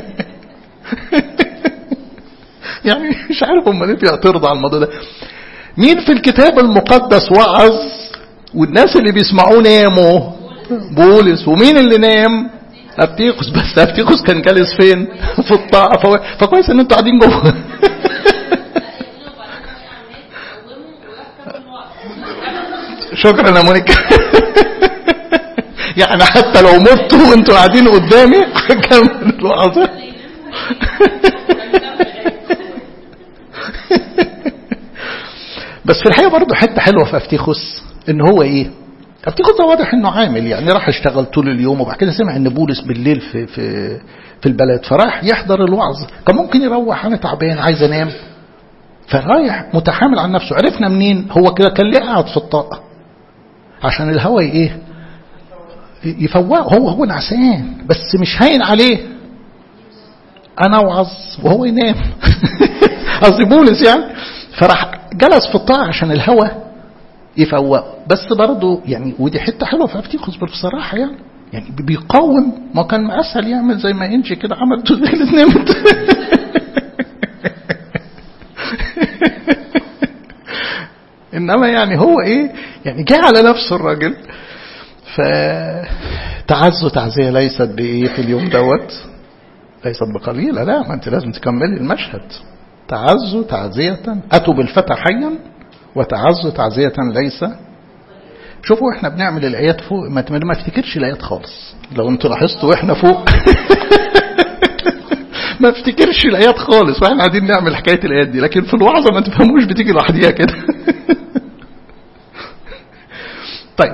يعني مش عارف هم ليه بيعترضوا على الموضوع ده مين في الكتاب المقدس وعظ والناس اللي بيسمعوه ناموا بولس ومين اللي نام ابتيخوس بس ابتيخوس كان جالس فين في الطاعة فكويس ان انتوا قاعدين جوه شكرا يا مونيكا يعني حتى لو متوا وانتوا قاعدين قدامي هكمل الوعظة بس في الحقيقة برضه حتة حلوة في افتيخوس ان هو ايه افتيخوس ده واضح انه عامل يعني راح اشتغل طول اليوم وبعد كده سمع ان بولس بالليل في في في البلد فراح يحضر الوعظ كان ممكن يروح انا تعبان عايز انام فرايح متحامل عن نفسه عرفنا منين هو كده كان ليه قاعد في الطاقة عشان الهوى ايه يفوقه هو هو نعسان بس مش هين عليه انا اوعظ وهو ينام قصدي بولس يعني فراح جلس في الطاعة عشان الهوى يفوقه بس برضه يعني ودي حته حلوه في افتيخوس بصراحه يعني يعني بيقاوم ما كان اسهل يعمل زي ما انجي كده عملت دخلت نمت انما يعني هو ايه يعني جه على نفسه الراجل فتعزوا تعزيه ليست بايه في اليوم دوت ليست بقليله لا ما انت لازم تكملي المشهد تعزوا تعزيه اتوا بالفتى حيا وتعزوا تعزيه ليس شوفوا احنا بنعمل الايات فوق ما ما افتكرش الايات خالص لو انتوا لاحظتوا واحنا فوق ما افتكرش الايات خالص واحنا قاعدين نعمل حكايه الايات دي لكن في الوعظه ما تفهموش بتيجي لوحديها كده طيب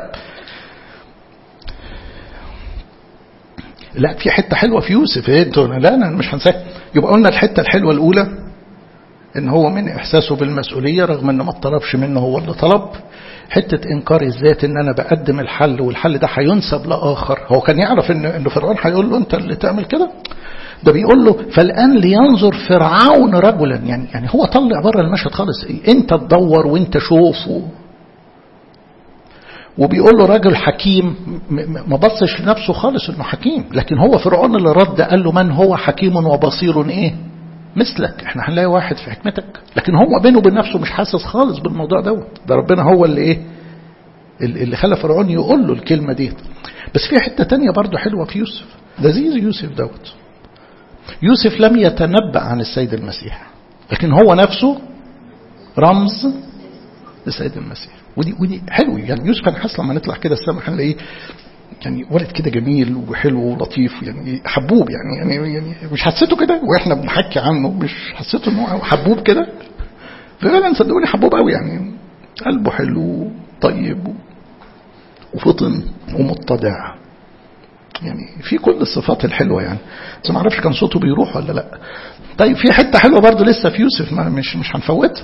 لا في حته حلوه في يوسف ايه انتوا لا انا مش هنساها يبقى قلنا الحته الحلوه الاولى ان هو من احساسه بالمسؤوليه رغم ان ما طلبش منه هو اللي طلب حته انكار الذات ان انا بقدم الحل والحل ده هينسب لاخر هو كان يعرف ان ان فرعون هيقول له انت اللي تعمل كده ده بيقول له فالان لينظر فرعون رجلا يعني يعني هو طلع بره المشهد خالص انت تدور وانت شوف و... وبيقول له راجل حكيم ما بصش لنفسه خالص انه حكيم لكن هو فرعون اللي رد قال له من هو حكيم وبصير ايه مثلك احنا هنلاقي واحد في حكمتك لكن هو بينه وبين نفسه مش حاسس خالص بالموضوع دوت ده ربنا هو اللي ايه اللي خلى فرعون يقول له الكلمه دي بس في حته تانية برضه حلوه في يوسف لذيذ يوسف دوت يوسف لم يتنبأ عن السيد المسيح لكن هو نفسه رمز للسيد المسيح ودي ودي حلو يعني يوسف انا حاسس لما نطلع كده السما هنلاقيه يعني ولد كده جميل وحلو ولطيف يعني حبوب يعني يعني يعني مش حسيته كده واحنا بنحكي عنه مش حسيته انه حبوب كده فعلا صدقوني حبوب قوي يعني قلبه حلو طيب وفطن ومتضع يعني في كل الصفات الحلوه يعني بس ما اعرفش كان صوته بيروح ولا لا طيب في حته حلوه برضه لسه في يوسف ما مش مش هنفوتها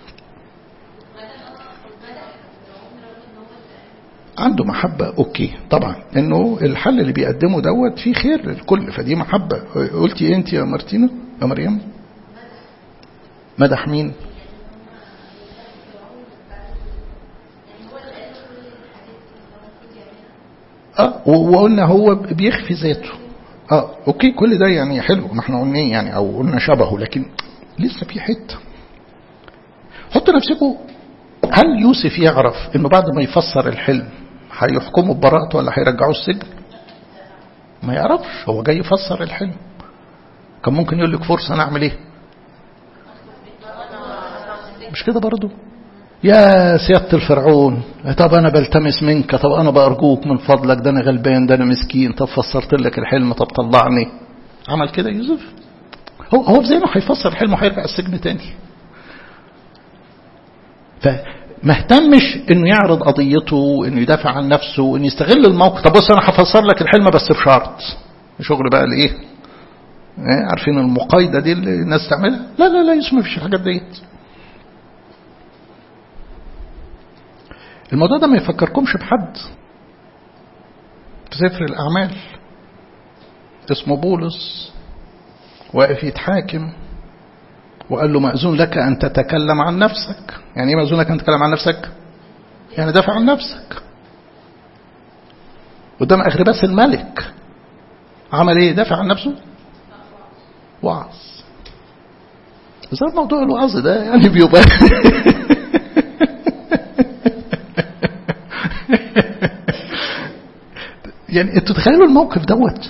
عنده محبة أوكي طبعا إنه الحل اللي بيقدمه دوت فيه خير للكل فدي محبة قلتي إيه أنت يا مارتينا يا مريم مدح مين اه وقلنا هو بيخفي ذاته اه اوكي كل ده يعني حلو ما احنا قلنا يعني او قلنا شبهه لكن لسه في حته حطوا نفسكم هل يوسف يعرف انه بعد ما يفسر الحلم هيحكموا ببراءته ولا هيرجعوه السجن ما يعرفش هو جاي يفسر الحلم كان ممكن يقول لك فرصة نعمل ايه مش كده برضو يا سيادة الفرعون طب أنا بلتمس منك طب أنا بأرجوك من فضلك ده أنا غلبان ده أنا مسكين طب فسرت لك الحلم طب طلعني عمل كده يوسف هو هو في ذهنه هيفسر الحلم وهيرجع السجن تاني فما اهتمش انه يعرض قضيته انه يدافع عن نفسه انه يستغل الموقف طب بص انا هفسر لك الحلم بس بشرط شغل بقى الايه عارفين المقايضه دي اللي الناس تعملها لا لا لا يوسف ما فيش الحاجات ديت الموضوع ده ما يفكركمش بحد في سفر الأعمال اسمه بولس واقف يتحاكم وقال له مأذون لك أن تتكلم عن نفسك يعني إيه مأذون لك أن تتكلم عن نفسك يعني دافع عن نفسك قدام أغرباس الملك عمل إيه دافع عن نفسه وعظ بس موضوع الوعظ ده يعني بيبقى يعني انتوا تخيلوا الموقف دوت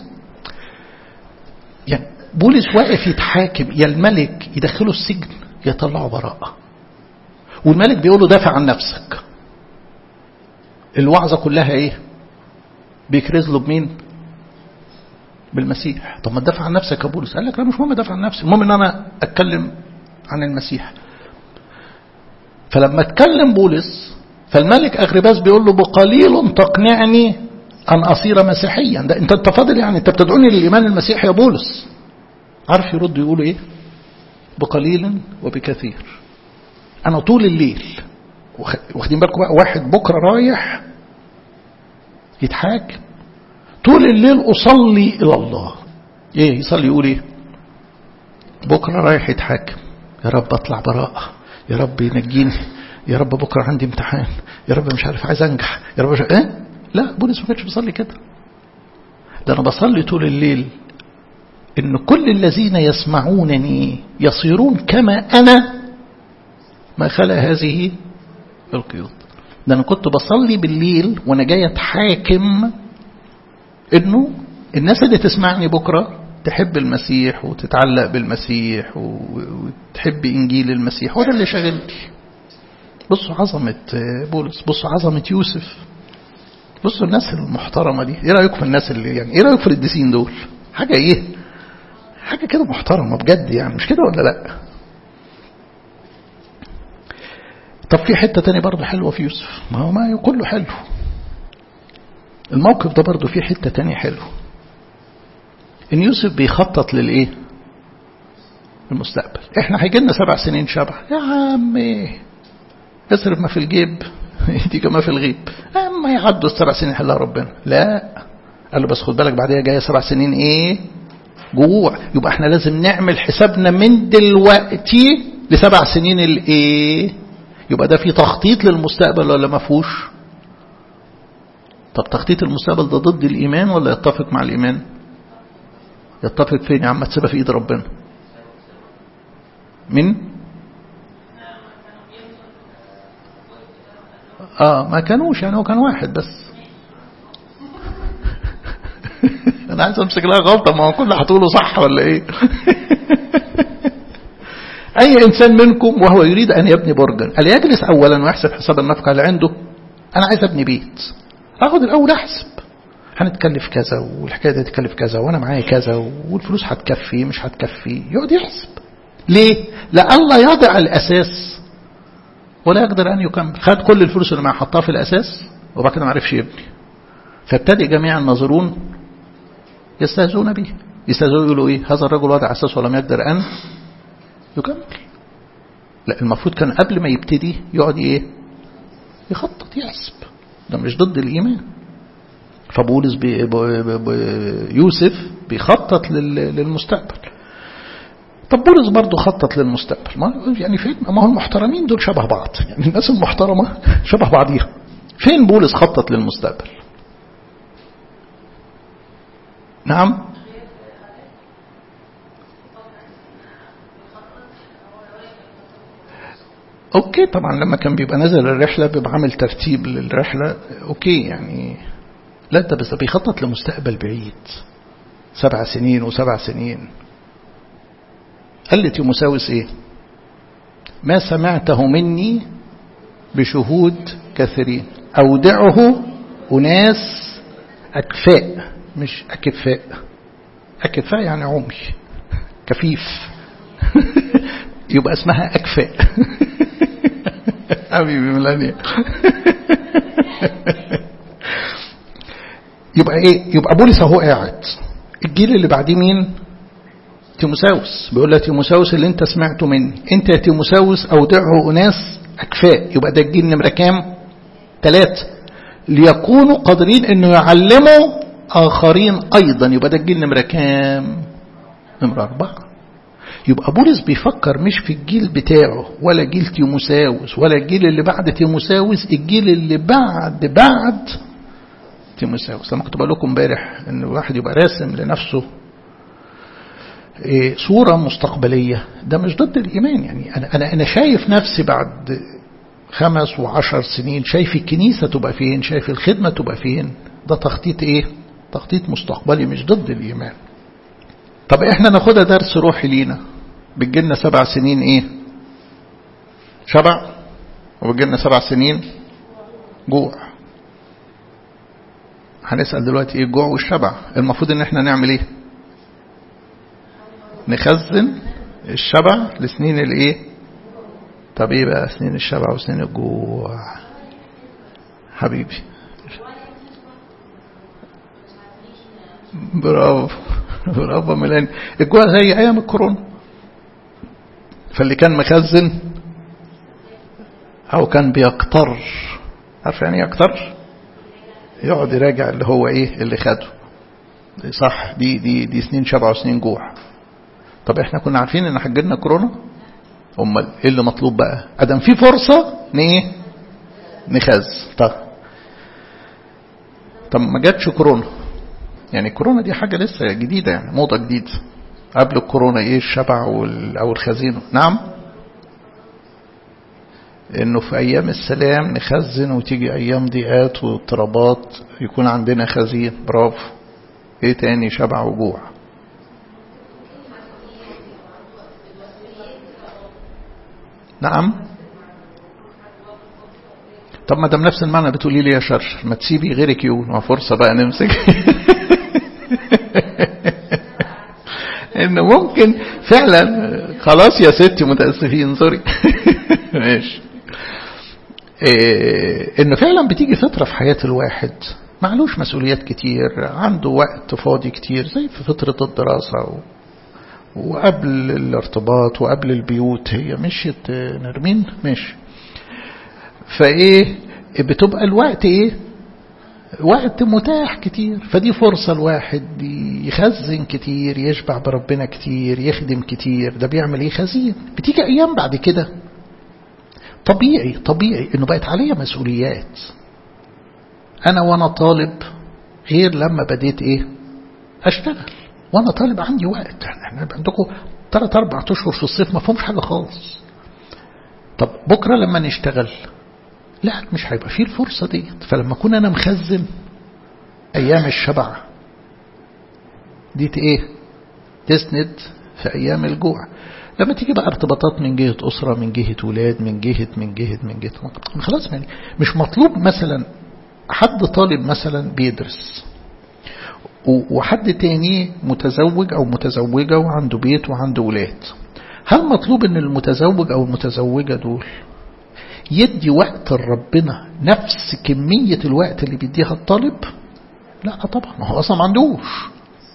يعني بولس واقف يتحاكم يا الملك يدخله السجن يطلعه براءة والملك بيقول له دافع عن نفسك الوعظة كلها ايه بيكرز له بمين بالمسيح طب ما تدافع عن نفسك يا بولس قال لك لا مش مهم ادافع عن نفسي المهم ان انا اتكلم عن المسيح فلما اتكلم بولس فالملك اغرباس بيقول له بقليل تقنعني أن أصير مسيحيا ده أنت أنت فاضل يعني أنت بتدعوني للإيمان المسيحي يا بولس عارف يرد يقولوا إيه بقليل وبكثير أنا طول الليل واخدين بالكم بقى واحد بكرة رايح يتحاكم طول الليل أصلي إلى الله إيه يصلي يقول إيه بكرة رايح يتحاكم يا رب أطلع براءة يا رب ينجيني يا رب بكرة عندي امتحان يا رب مش عارف عايز أنجح يا رب مش إيه لا بولس ما كانش بيصلي كده ده أنا بصلي طول الليل إن كل الذين يسمعونني يصيرون كما أنا ما خلق هذه القيود ده أنا كنت بصلي بالليل وأنا جاي أتحاكم إنه الناس اللي تسمعني بكرة تحب المسيح وتتعلق بالمسيح وتحب إنجيل المسيح وده اللي شغلني بصوا عظمة بولس بصوا عظمة يوسف بصوا الناس المحترمة دي ايه رأيكم في الناس اللي يعني ايه رأيكم في القديسين دول حاجة ايه حاجة كده محترمة بجد يعني مش كده ولا لا طب في حتة تاني برضه حلوة في يوسف ما هو ما كله حلو الموقف ده برضه فيه حتة تانية حلو ان يوسف بيخطط للايه المستقبل احنا هيجي لنا سبع سنين شبع يا عمي اصرف ما في الجيب يديك ما في الغيب اما يعدوا السبع سنين حلها ربنا لا قال له بس خد بالك بعدها جايه سبع سنين ايه جوع يبقى احنا لازم نعمل حسابنا من دلوقتي لسبع سنين الايه يبقى ده في تخطيط للمستقبل ولا ما فيهوش طب تخطيط المستقبل ده ضد الايمان ولا يتفق مع الايمان يتفق فين يا عم تسيبها في ايد ربنا من اه ما كانوش يعني هو كان واحد بس انا عايز امسك لها غلطه ما هو كل هتقوله صح ولا ايه اي انسان منكم وهو يريد ان يبني برجا قال يجلس اولا ويحسب حساب النفقه اللي عنده انا عايز ابني بيت اخد الاول احسب هنتكلف كذا والحكايه دي هتكلف كذا وانا معايا كذا والفلوس هتكفي مش هتكفي يقعد يحسب ليه لئلا يضع الاساس ولا يقدر أن يكمل خد كل الفلوس اللي معاه حطها في الأساس وبعد كده ما عرفش يبني فابتدئ جميع الناظرون يستهزئون به يستهزئون يقولوا إيه هذا الرجل وضع أساس ولم يقدر أن يكمل لا المفروض كان قبل ما يبتدي يقعد إيه يخطط يحسب ده مش ضد الإيمان فبولس بي بي بي يوسف بيخطط للمستقبل طب بولس برضه خطط للمستقبل ما يعني فين ما هو المحترمين دول شبه بعض يعني الناس المحترمة شبه بعضيها فين بولس خطط للمستقبل نعم اوكي طبعا لما كان بيبقى نازل الرحلة بيبقى عامل ترتيب للرحلة اوكي يعني لا ده بس بيخطط لمستقبل بعيد سبع سنين وسبع سنين قال لي تيموساوس ايه ما سمعته مني بشهود كثيرين أودعه أناس أكفاء مش أكفاء أكفاء يعني عمي كفيف يبقى اسمها أكفاء حبيبي ميلانيا يبقى ايه يبقى بولس اهو قاعد الجيل اللي بعديه مين تيموساوس بيقول له تيموساوس اللي انت سمعته مني انت يا تيموساوس اودعه اناس اكفاء يبقى ده الجيل نمره كام ثلاثة ليكونوا قادرين انه يعلموا اخرين ايضا يبقى ده الجيل نمره كام نمره اربعة يبقى بولس بيفكر مش في الجيل بتاعه ولا جيل تيموساوس ولا الجيل اللي بعد تيموساوس الجيل اللي بعد بعد تيموساوس لما كنت بقول لكم امبارح ان الواحد يبقى راسم لنفسه إيه صورة مستقبلية ده مش ضد الإيمان يعني أنا, أنا, أنا شايف نفسي بعد خمس وعشر سنين شايف الكنيسة تبقى فين شايف الخدمة تبقى فين ده تخطيط إيه تخطيط مستقبلي مش ضد الإيمان طب إحنا ناخدها درس روحي لينا بتجيلنا سبع سنين إيه شبع وبتجيلنا سبع سنين جوع هنسأل دلوقتي ايه الجوع والشبع المفروض ان احنا نعمل ايه نخزن الشبع لسنين الايه طب ايه بقى سنين الشبع وسنين الجوع حبيبي برافو برافو ميلاني الجوع زي ايام الكورونا فاللي كان مخزن او كان بيقتر عارف يعني يقتر يقعد يراجع اللي هو ايه اللي خده صح دي دي دي سنين شبع وسنين جوع طب احنا كنا عارفين ان هتجيلنا كورونا امال ايه اللي مطلوب بقى ادم في فرصه ايه نخز طب طب ما جاتش كورونا يعني كورونا دي حاجه لسه جديده يعني موضه جديده قبل الكورونا ايه الشبع او الخزين نعم انه في ايام السلام نخزن وتيجي ايام ضيقات واضطرابات يكون عندنا خزين برافو ايه تاني شبع وجوع نعم طب ما دام نفس المعنى بتقولي لي يا شرشر ما تسيبي غيرك يقول ما فرصة بقى نمسك انه ممكن فعلا خلاص يا ستي متأسفين سوري ماشي إيه انه فعلا بتيجي فترة في حياة الواحد معلوش مسؤوليات كتير عنده وقت فاضي كتير زي في فترة الدراسة و... وقبل الارتباط وقبل البيوت هي مشيت نرمين ماشي فايه بتبقى الوقت ايه وقت متاح كتير فدي فرصة الواحد يخزن كتير يشبع بربنا كتير يخدم كتير ده بيعمل ايه خزين بتيجي ايام بعد كده طبيعي طبيعي انه بقت عليا مسؤوليات انا وانا طالب غير لما بديت ايه اشتغل وانا طالب عندي وقت احنا عندكم ثلاث اربع اشهر في الصيف ما فيهمش حاجه خالص طب بكره لما نشتغل لا مش هيبقى فيه الفرصه ديت فلما اكون انا مخزن ايام الشبع ديت ايه تسند في ايام الجوع لما تيجي بقى ارتباطات من جهة أسرة من جهة ولاد من جهة من جهة من جهة خلاص يعني مش مطلوب مثلا حد طالب مثلا بيدرس وحد تاني متزوج أو متزوجة وعنده بيت وعنده ولاد هل مطلوب ان المتزوج أو المتزوجة دول يدي وقت لربنا نفس كمية الوقت اللي بيديها الطالب لا طبعا ما هو أصلا ما عندوش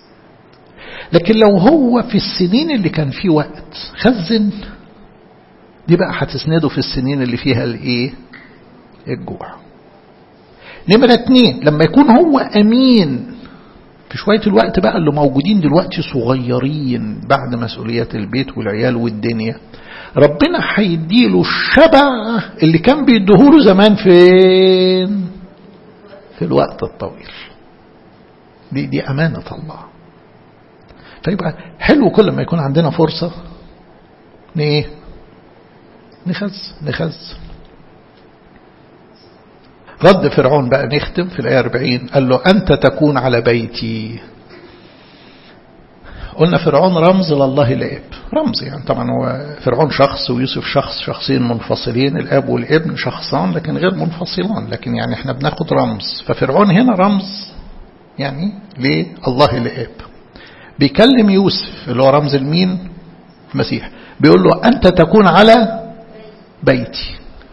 لكن لو هو في السنين اللي كان فيه وقت خزن دي بقى هتسنده في السنين اللي فيها الايه الجوع نمرة اتنين لما يكون هو امين في شوية الوقت بقى اللي موجودين دلوقتي صغيرين بعد مسؤوليات البيت والعيال والدنيا ربنا هيديله الشبع اللي كان بيديهوله زمان فين في الوقت الطويل دي دي أمانة الله فيبقى حلو كل ما يكون عندنا فرصة ايه نخز نخز رد فرعون بقى نختم في الآية 40 قال له أنت تكون على بيتي قلنا فرعون رمز لله الاب رمز يعني طبعا هو فرعون شخص ويوسف شخص شخصين منفصلين الاب والابن شخصان لكن غير منفصلان لكن يعني احنا بناخد رمز ففرعون هنا رمز يعني لله الاب بيكلم يوسف اللي هو رمز المين المسيح بيقول له أنت تكون على بيتي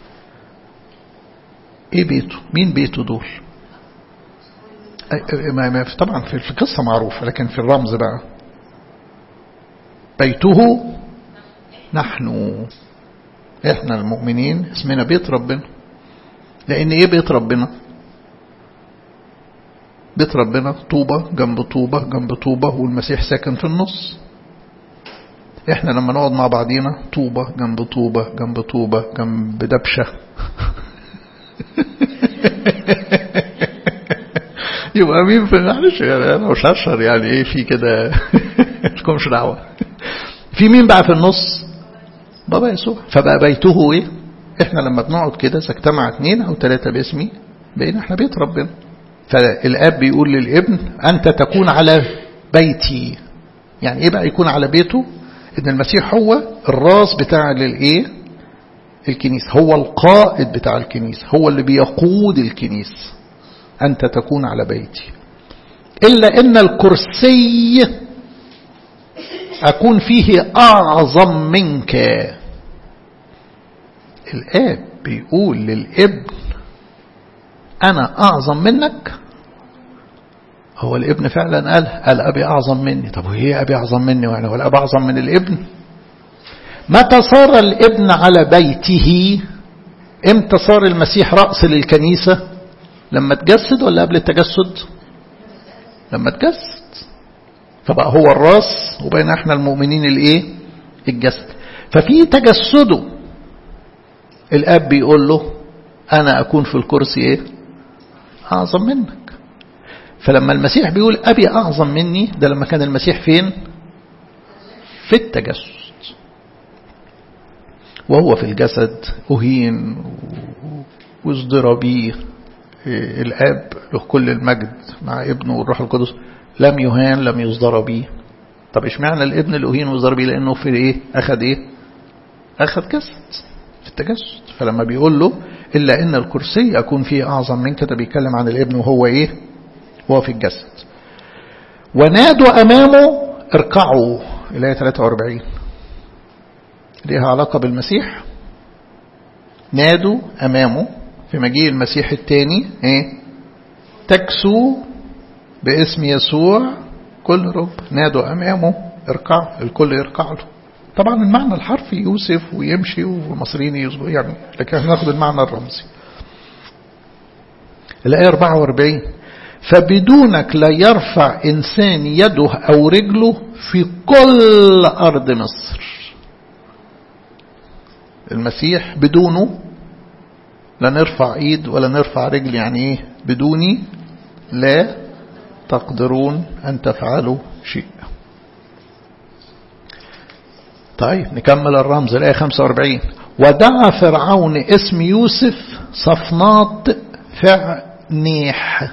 ايه بيته مين بيته دول طبعا في القصة معروفة لكن في الرمز بقى بيته نحن احنا المؤمنين اسمنا بيت ربنا لان ايه بيت ربنا بيت ربنا طوبة جنب طوبة جنب طوبة والمسيح ساكن في النص احنا لما نقعد مع بعضينا طوبة جنب طوبة جنب طوبة جنب دبشة يبقى مين في معلش يعني انا مش هشهر يعني ايه في كده مش دعوه في مين بقى في النص بابا يسوع فبقى بيته ايه احنا لما بنقعد كده ساجتمع اثنين او ثلاثه باسمي بقينا احنا بيت ربنا فالاب بيقول للابن انت تكون على بيتي يعني ايه بقى يكون على بيته ان المسيح هو الراس بتاع للايه الكنيسه هو القائد بتاع الكنيسه هو اللي بيقود الكنيسه أنت تكون على بيتي إلا إن الكرسي أكون فيه أعظم منك الآب بيقول للابن أنا أعظم منك هو الابن فعلا قال قال أبي أعظم مني طب وهي أبي أعظم مني وأنا والأب أعظم من الابن متى صار الابن على بيته امتى صار المسيح رأس للكنيسة لما تجسد ولا قبل التجسد لما تجسد فبقى هو الراس وبين احنا المؤمنين الايه الجسد ففي تجسده الاب بيقول له انا اكون في الكرسي ايه اعظم منك فلما المسيح بيقول ابي اعظم مني ده لما كان المسيح فين في التجسد وهو في الجسد أهين وازدرى بيه الآب له كل المجد مع ابنه والروح القدس لم يهان لم يصدر بيه طب اشمعنى الابن الأهين وصدر بيه لأنه في ايه أخذ ايه أخذ جسد في التجسد فلما بيقول له إلا إن الكرسي أكون فيه أعظم منك ده بيتكلم عن الابن وهو ايه هو في الجسد ونادوا أمامه اركعوا الآية 43 ليها علاقة بالمسيح نادوا أمامه في مجيء المسيح الثاني ايه تكسو باسم يسوع كل رب نادوا أمامه اركعوا الكل يركع له طبعا المعنى الحرفي يوسف ويمشي والمصريين يصبحوا يعني لكن هناخد المعنى الرمزي الآية 44 فبدونك لا يرفع إنسان يده أو رجله في كل أرض مصر المسيح بدونه لا نرفع ايد ولا نرفع رجل يعني ايه بدوني لا تقدرون ان تفعلوا شيء طيب نكمل الرمز الآية 45 ودعا فرعون اسم يوسف صفنات فعنيح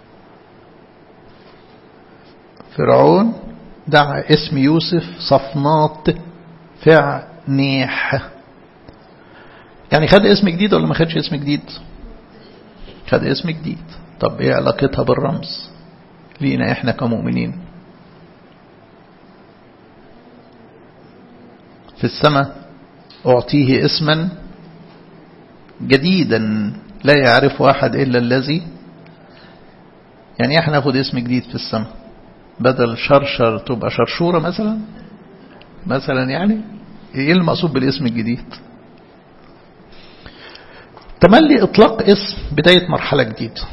فرعون دعا اسم يوسف صفنات فعنيح يعني خد اسم جديد ولا ما خدش اسم جديد خد اسم جديد طب ايه علاقتها بالرمز لينا احنا كمؤمنين في السماء أعطيه اسما جديدا لا يعرف أحد إلا الذي يعني احنا ناخد اسم جديد في السماء بدل شرشر تبقى شرشورة مثلا مثلا يعني ايه المقصود بالاسم الجديد تملي اطلاق اسم بداية مرحلة جديدة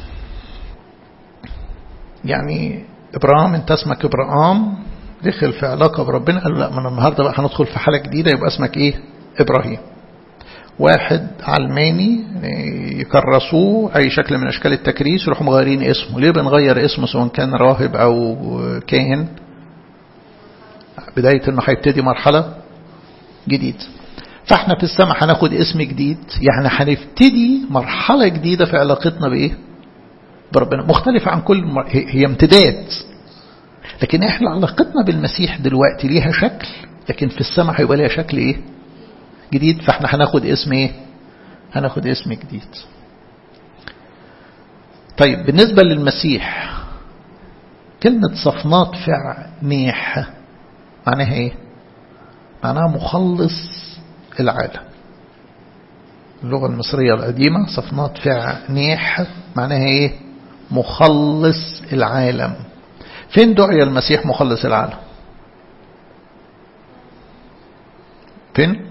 يعني ابراهام انت اسمك ابراهام دخل في علاقة بربنا قال لا من النهاردة بقى هندخل في حالة جديدة يبقى اسمك ايه ابراهيم واحد علماني يكرسوه اي شكل من اشكال التكريس يروحوا مغيرين اسمه ليه بنغير اسمه سواء كان راهب او كاهن بداية انه هيبتدي مرحلة جديدة فاحنا في السماء هناخد اسم جديد يعني هنبتدي مرحلة جديدة في علاقتنا بايه بربنا مختلفة عن كل مر... هي امتداد لكن احنا علاقتنا بالمسيح دلوقتي ليها شكل لكن في السماء هيبقى ليها شكل ايه جديد فاحنا هناخد اسم ايه هناخد اسم جديد طيب بالنسبة للمسيح كلمة صفنات فعنيح معناها ايه معناها مخلص العالم اللغة المصرية القديمة صفنات فعنيح معناها ايه مخلص العالم فين دعي المسيح مخلص العالم فين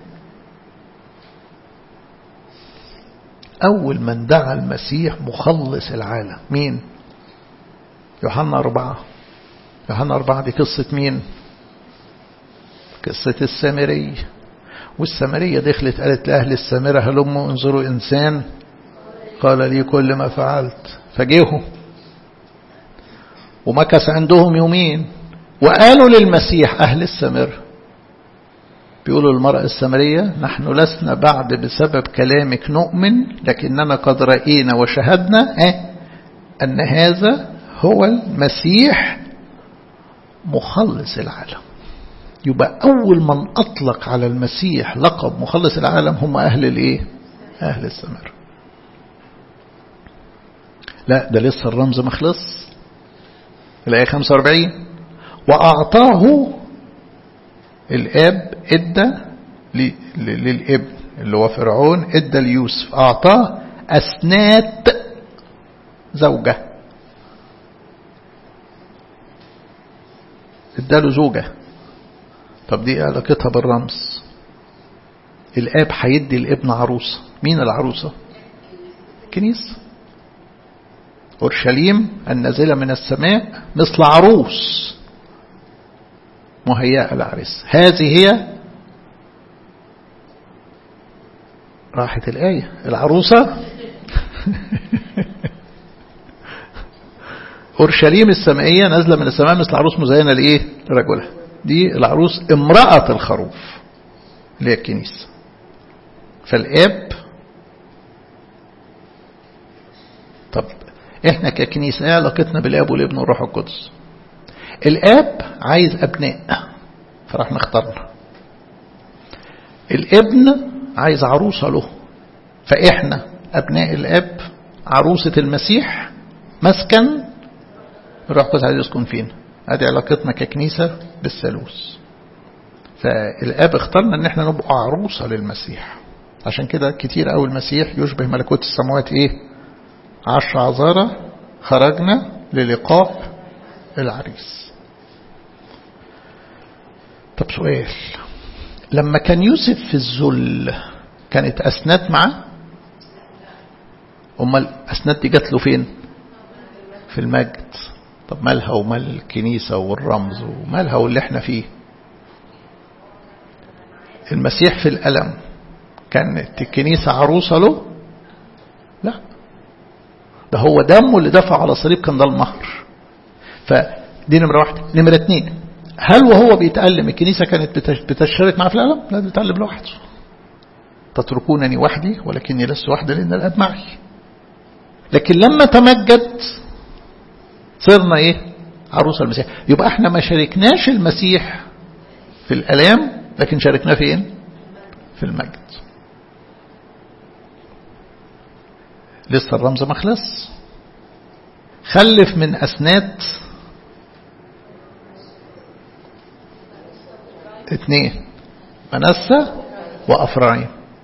أول من دعا المسيح مخلص العالم مين يوحنا أربعة يوحنا أربعة دي قصة مين قصة السامرية والسامرية دخلت قالت لأهل السامرة هلموا انظروا إنسان قال لي كل ما فعلت فجيهم ومكث عندهم يومين وقالوا للمسيح أهل السامرة بيقولوا المرأة السامرية نحن لسنا بعد بسبب كلامك نؤمن لكننا قد رأينا وشهدنا أن هذا هو المسيح مخلص العالم يبقى أول من أطلق على المسيح لقب مخلص العالم هم أهل الإيه أهل السمر لا ده لسه الرمز مخلص الآية 45 وأعطاه الآب إدى للابن اللي هو فرعون إدى ليوسف أعطاه أسنات زوجة اداله زوجة طب دي علاقتها بالرمز الآب هيدي الابن عروسة مين العروسة كنيسة أورشليم النازلة من السماء مثل عروس مهيئة العريس هذه هي راحت الآية العروسة أورشليم السمائية نازلة من السماء مثل عروس مزينة لإيه لرجلها دي العروس امرأة الخروف اللي هي الكنيسة فالآب طب احنا ككنيسة ايه علاقتنا بالآب والابن والروح القدس الآب عايز أبناء فراح مختارنا الابن عايز عروسة له فإحنا أبناء الأب عروسة المسيح مسكن الروح القدس عايز يسكن فينا هذه علاقتنا ككنيسة بالثالوث فالآب اختارنا ان احنا نبقى عروسة للمسيح عشان كده كتير قوي المسيح يشبه ملكوت السماوات ايه عشر عذارة خرجنا للقاء العريس طب سؤال لما كان يوسف في الذل كانت أسنات معاه أمال الأسنات دي جات له فين في المجد طب مالها ومال الكنيسة والرمز ومالها واللي احنا فيه المسيح في الألم كانت الكنيسة عروسة له لا ده هو دمه اللي دفع على صليب كان ده المهر فدي نمرة واحدة نمرة اتنين هل وهو بيتألم الكنيسة كانت بتشترك معاه في الألم لا بيتألم لوحده تتركونني وحدي ولكني لست وحدي لأن الأب معي لكن لما تمجد صرنا ايه عروس المسيح يبقى احنا ما شاركناش المسيح في الألام لكن شاركناه فين في المجد لسه الرمز ما خلص خلف من أسنات اثنين منسى وأفرايم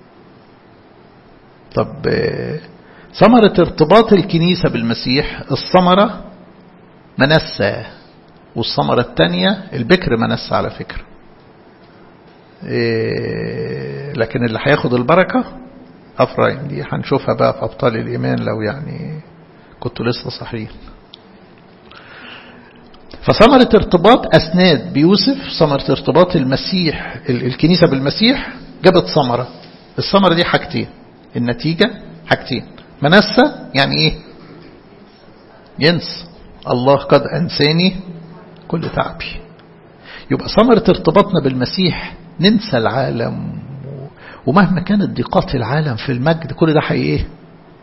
طب ثمرة ارتباط الكنيسة بالمسيح الثمرة منسى والثمرة الثانية البكر منسى على فكرة إيه لكن اللي هياخد البركة أفرايم دي هنشوفها بقى في أبطال الإيمان لو يعني كنت لسه صحيح فثمرة ارتباط أسناد بيوسف ثمرة ارتباط المسيح الكنيسة بالمسيح جابت ثمرة الثمرة دي حاجتين النتيجة حاجتين منسى يعني ايه ينسى الله قد أنساني كل تعبي يبقى ثمرة ارتباطنا بالمسيح ننسى العالم ومهما كانت ضيقات العالم في المجد كل ده حي ايه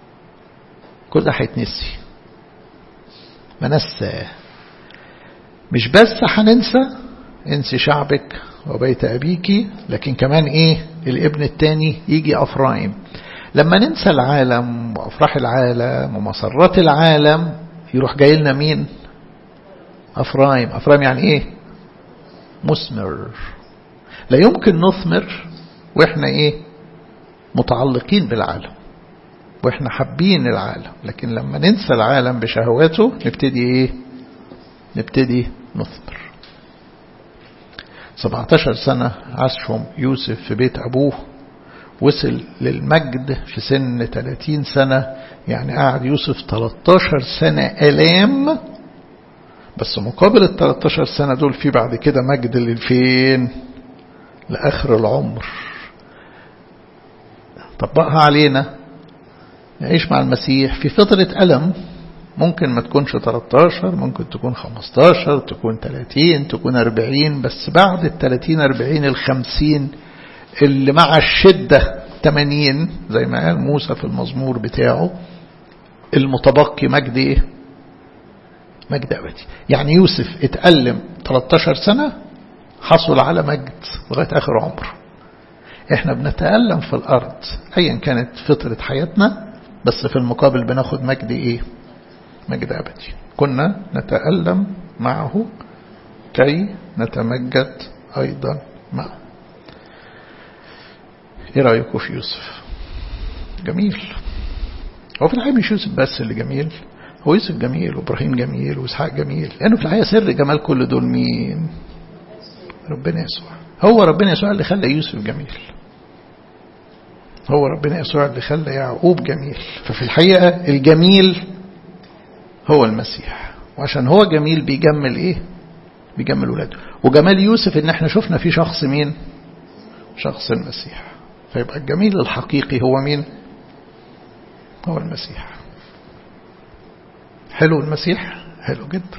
كل ده هيتنسي منسى مش بس هننسى انسي شعبك وبيت أبيك لكن كمان إيه الابن التاني يجي أفرايم لما ننسى العالم وأفراح العالم ومسرات العالم يروح جاي لنا مين أفرايم أفرايم يعني إيه مثمر لا يمكن نثمر وإحنا إيه متعلقين بالعالم وإحنا حابين العالم لكن لما ننسى العالم بشهواته نبتدي إيه نبتدي نثمر 17 سنة عاشهم يوسف في بيت أبوه وصل للمجد في سن 30 سنة يعني قعد يوسف 13 سنة ألام بس مقابل ال 13 سنة دول في بعد كده مجد للفين لآخر العمر طبقها علينا نعيش مع المسيح في فترة ألم ممكن ما تكونش 13 ممكن تكون 15 تكون 30 تكون 40 بس بعد ال 30 40 ال 50 اللي مع الشدة 80 زي ما قال موسى في المزمور بتاعه المتبقي مجد ايه مجد أبدي يعني يوسف اتألم 13 سنة حصل على مجد لغاية آخر عمره احنا بنتألم في الأرض أيا كانت فترة حياتنا بس في المقابل بناخد مجد ايه مجد أبدي كنا نتألم معه كي نتمجد أيضا معه ايه رأيكم في يوسف جميل هو في الحقيقة مش يوسف بس اللي جميل هو يوسف جميل وإبراهيم جميل وإسحاق جميل لأنه في الحقيقة سر جمال كل دول مين ربنا يسوع هو ربنا يسوع اللي خلى يوسف جميل هو ربنا يسوع اللي خلى يعقوب جميل ففي الحقيقة الجميل هو المسيح وعشان هو جميل بيجمل ايه بيجمل ولاده وجمال يوسف ان احنا شفنا فيه شخص مين شخص المسيح فيبقى الجميل الحقيقي هو مين هو المسيح حلو المسيح حلو جدا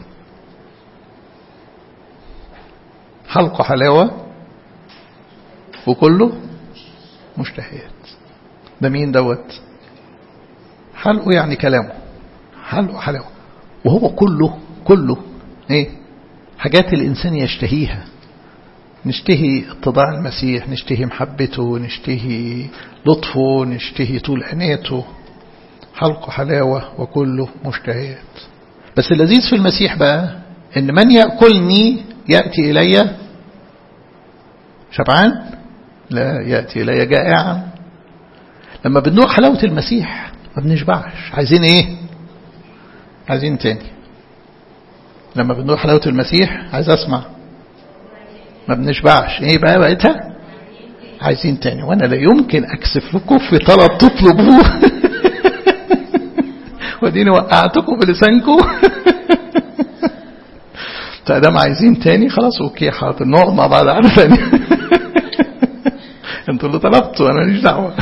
حلقه حلاوة وكله مشتهيات ده مين دوت حلقه يعني كلامه حلقه حلاوة وهو كله كله ايه حاجات الإنسان يشتهيها نشتهي اتضاع المسيح نشتهي محبته نشتهي لطفه نشتهي طول أناته حلقه حلاوة وكله مشتهيات بس اللذيذ في المسيح بقى ان من يأكلني يأتي إلي شبعان لا يأتي إلي جائعا لما بندوق حلاوة المسيح ما بنشبعش عايزين ايه عايزين تاني لما بندوق حلاوة المسيح عايز اسمع ما بنشبعش ايه بقى بقيتها عايزين تاني وانا لا يمكن اكسف لكم في طلب تطلبوه وديني وقعتكم بلسانكم فادام عايزين تاني خلاص اوكي حاضر نقعد مع بعض على ثاني انتوا اللي طلبتوا انا ماليش دعوه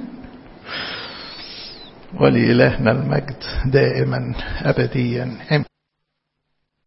ولإلهنا المجد دائما أبديا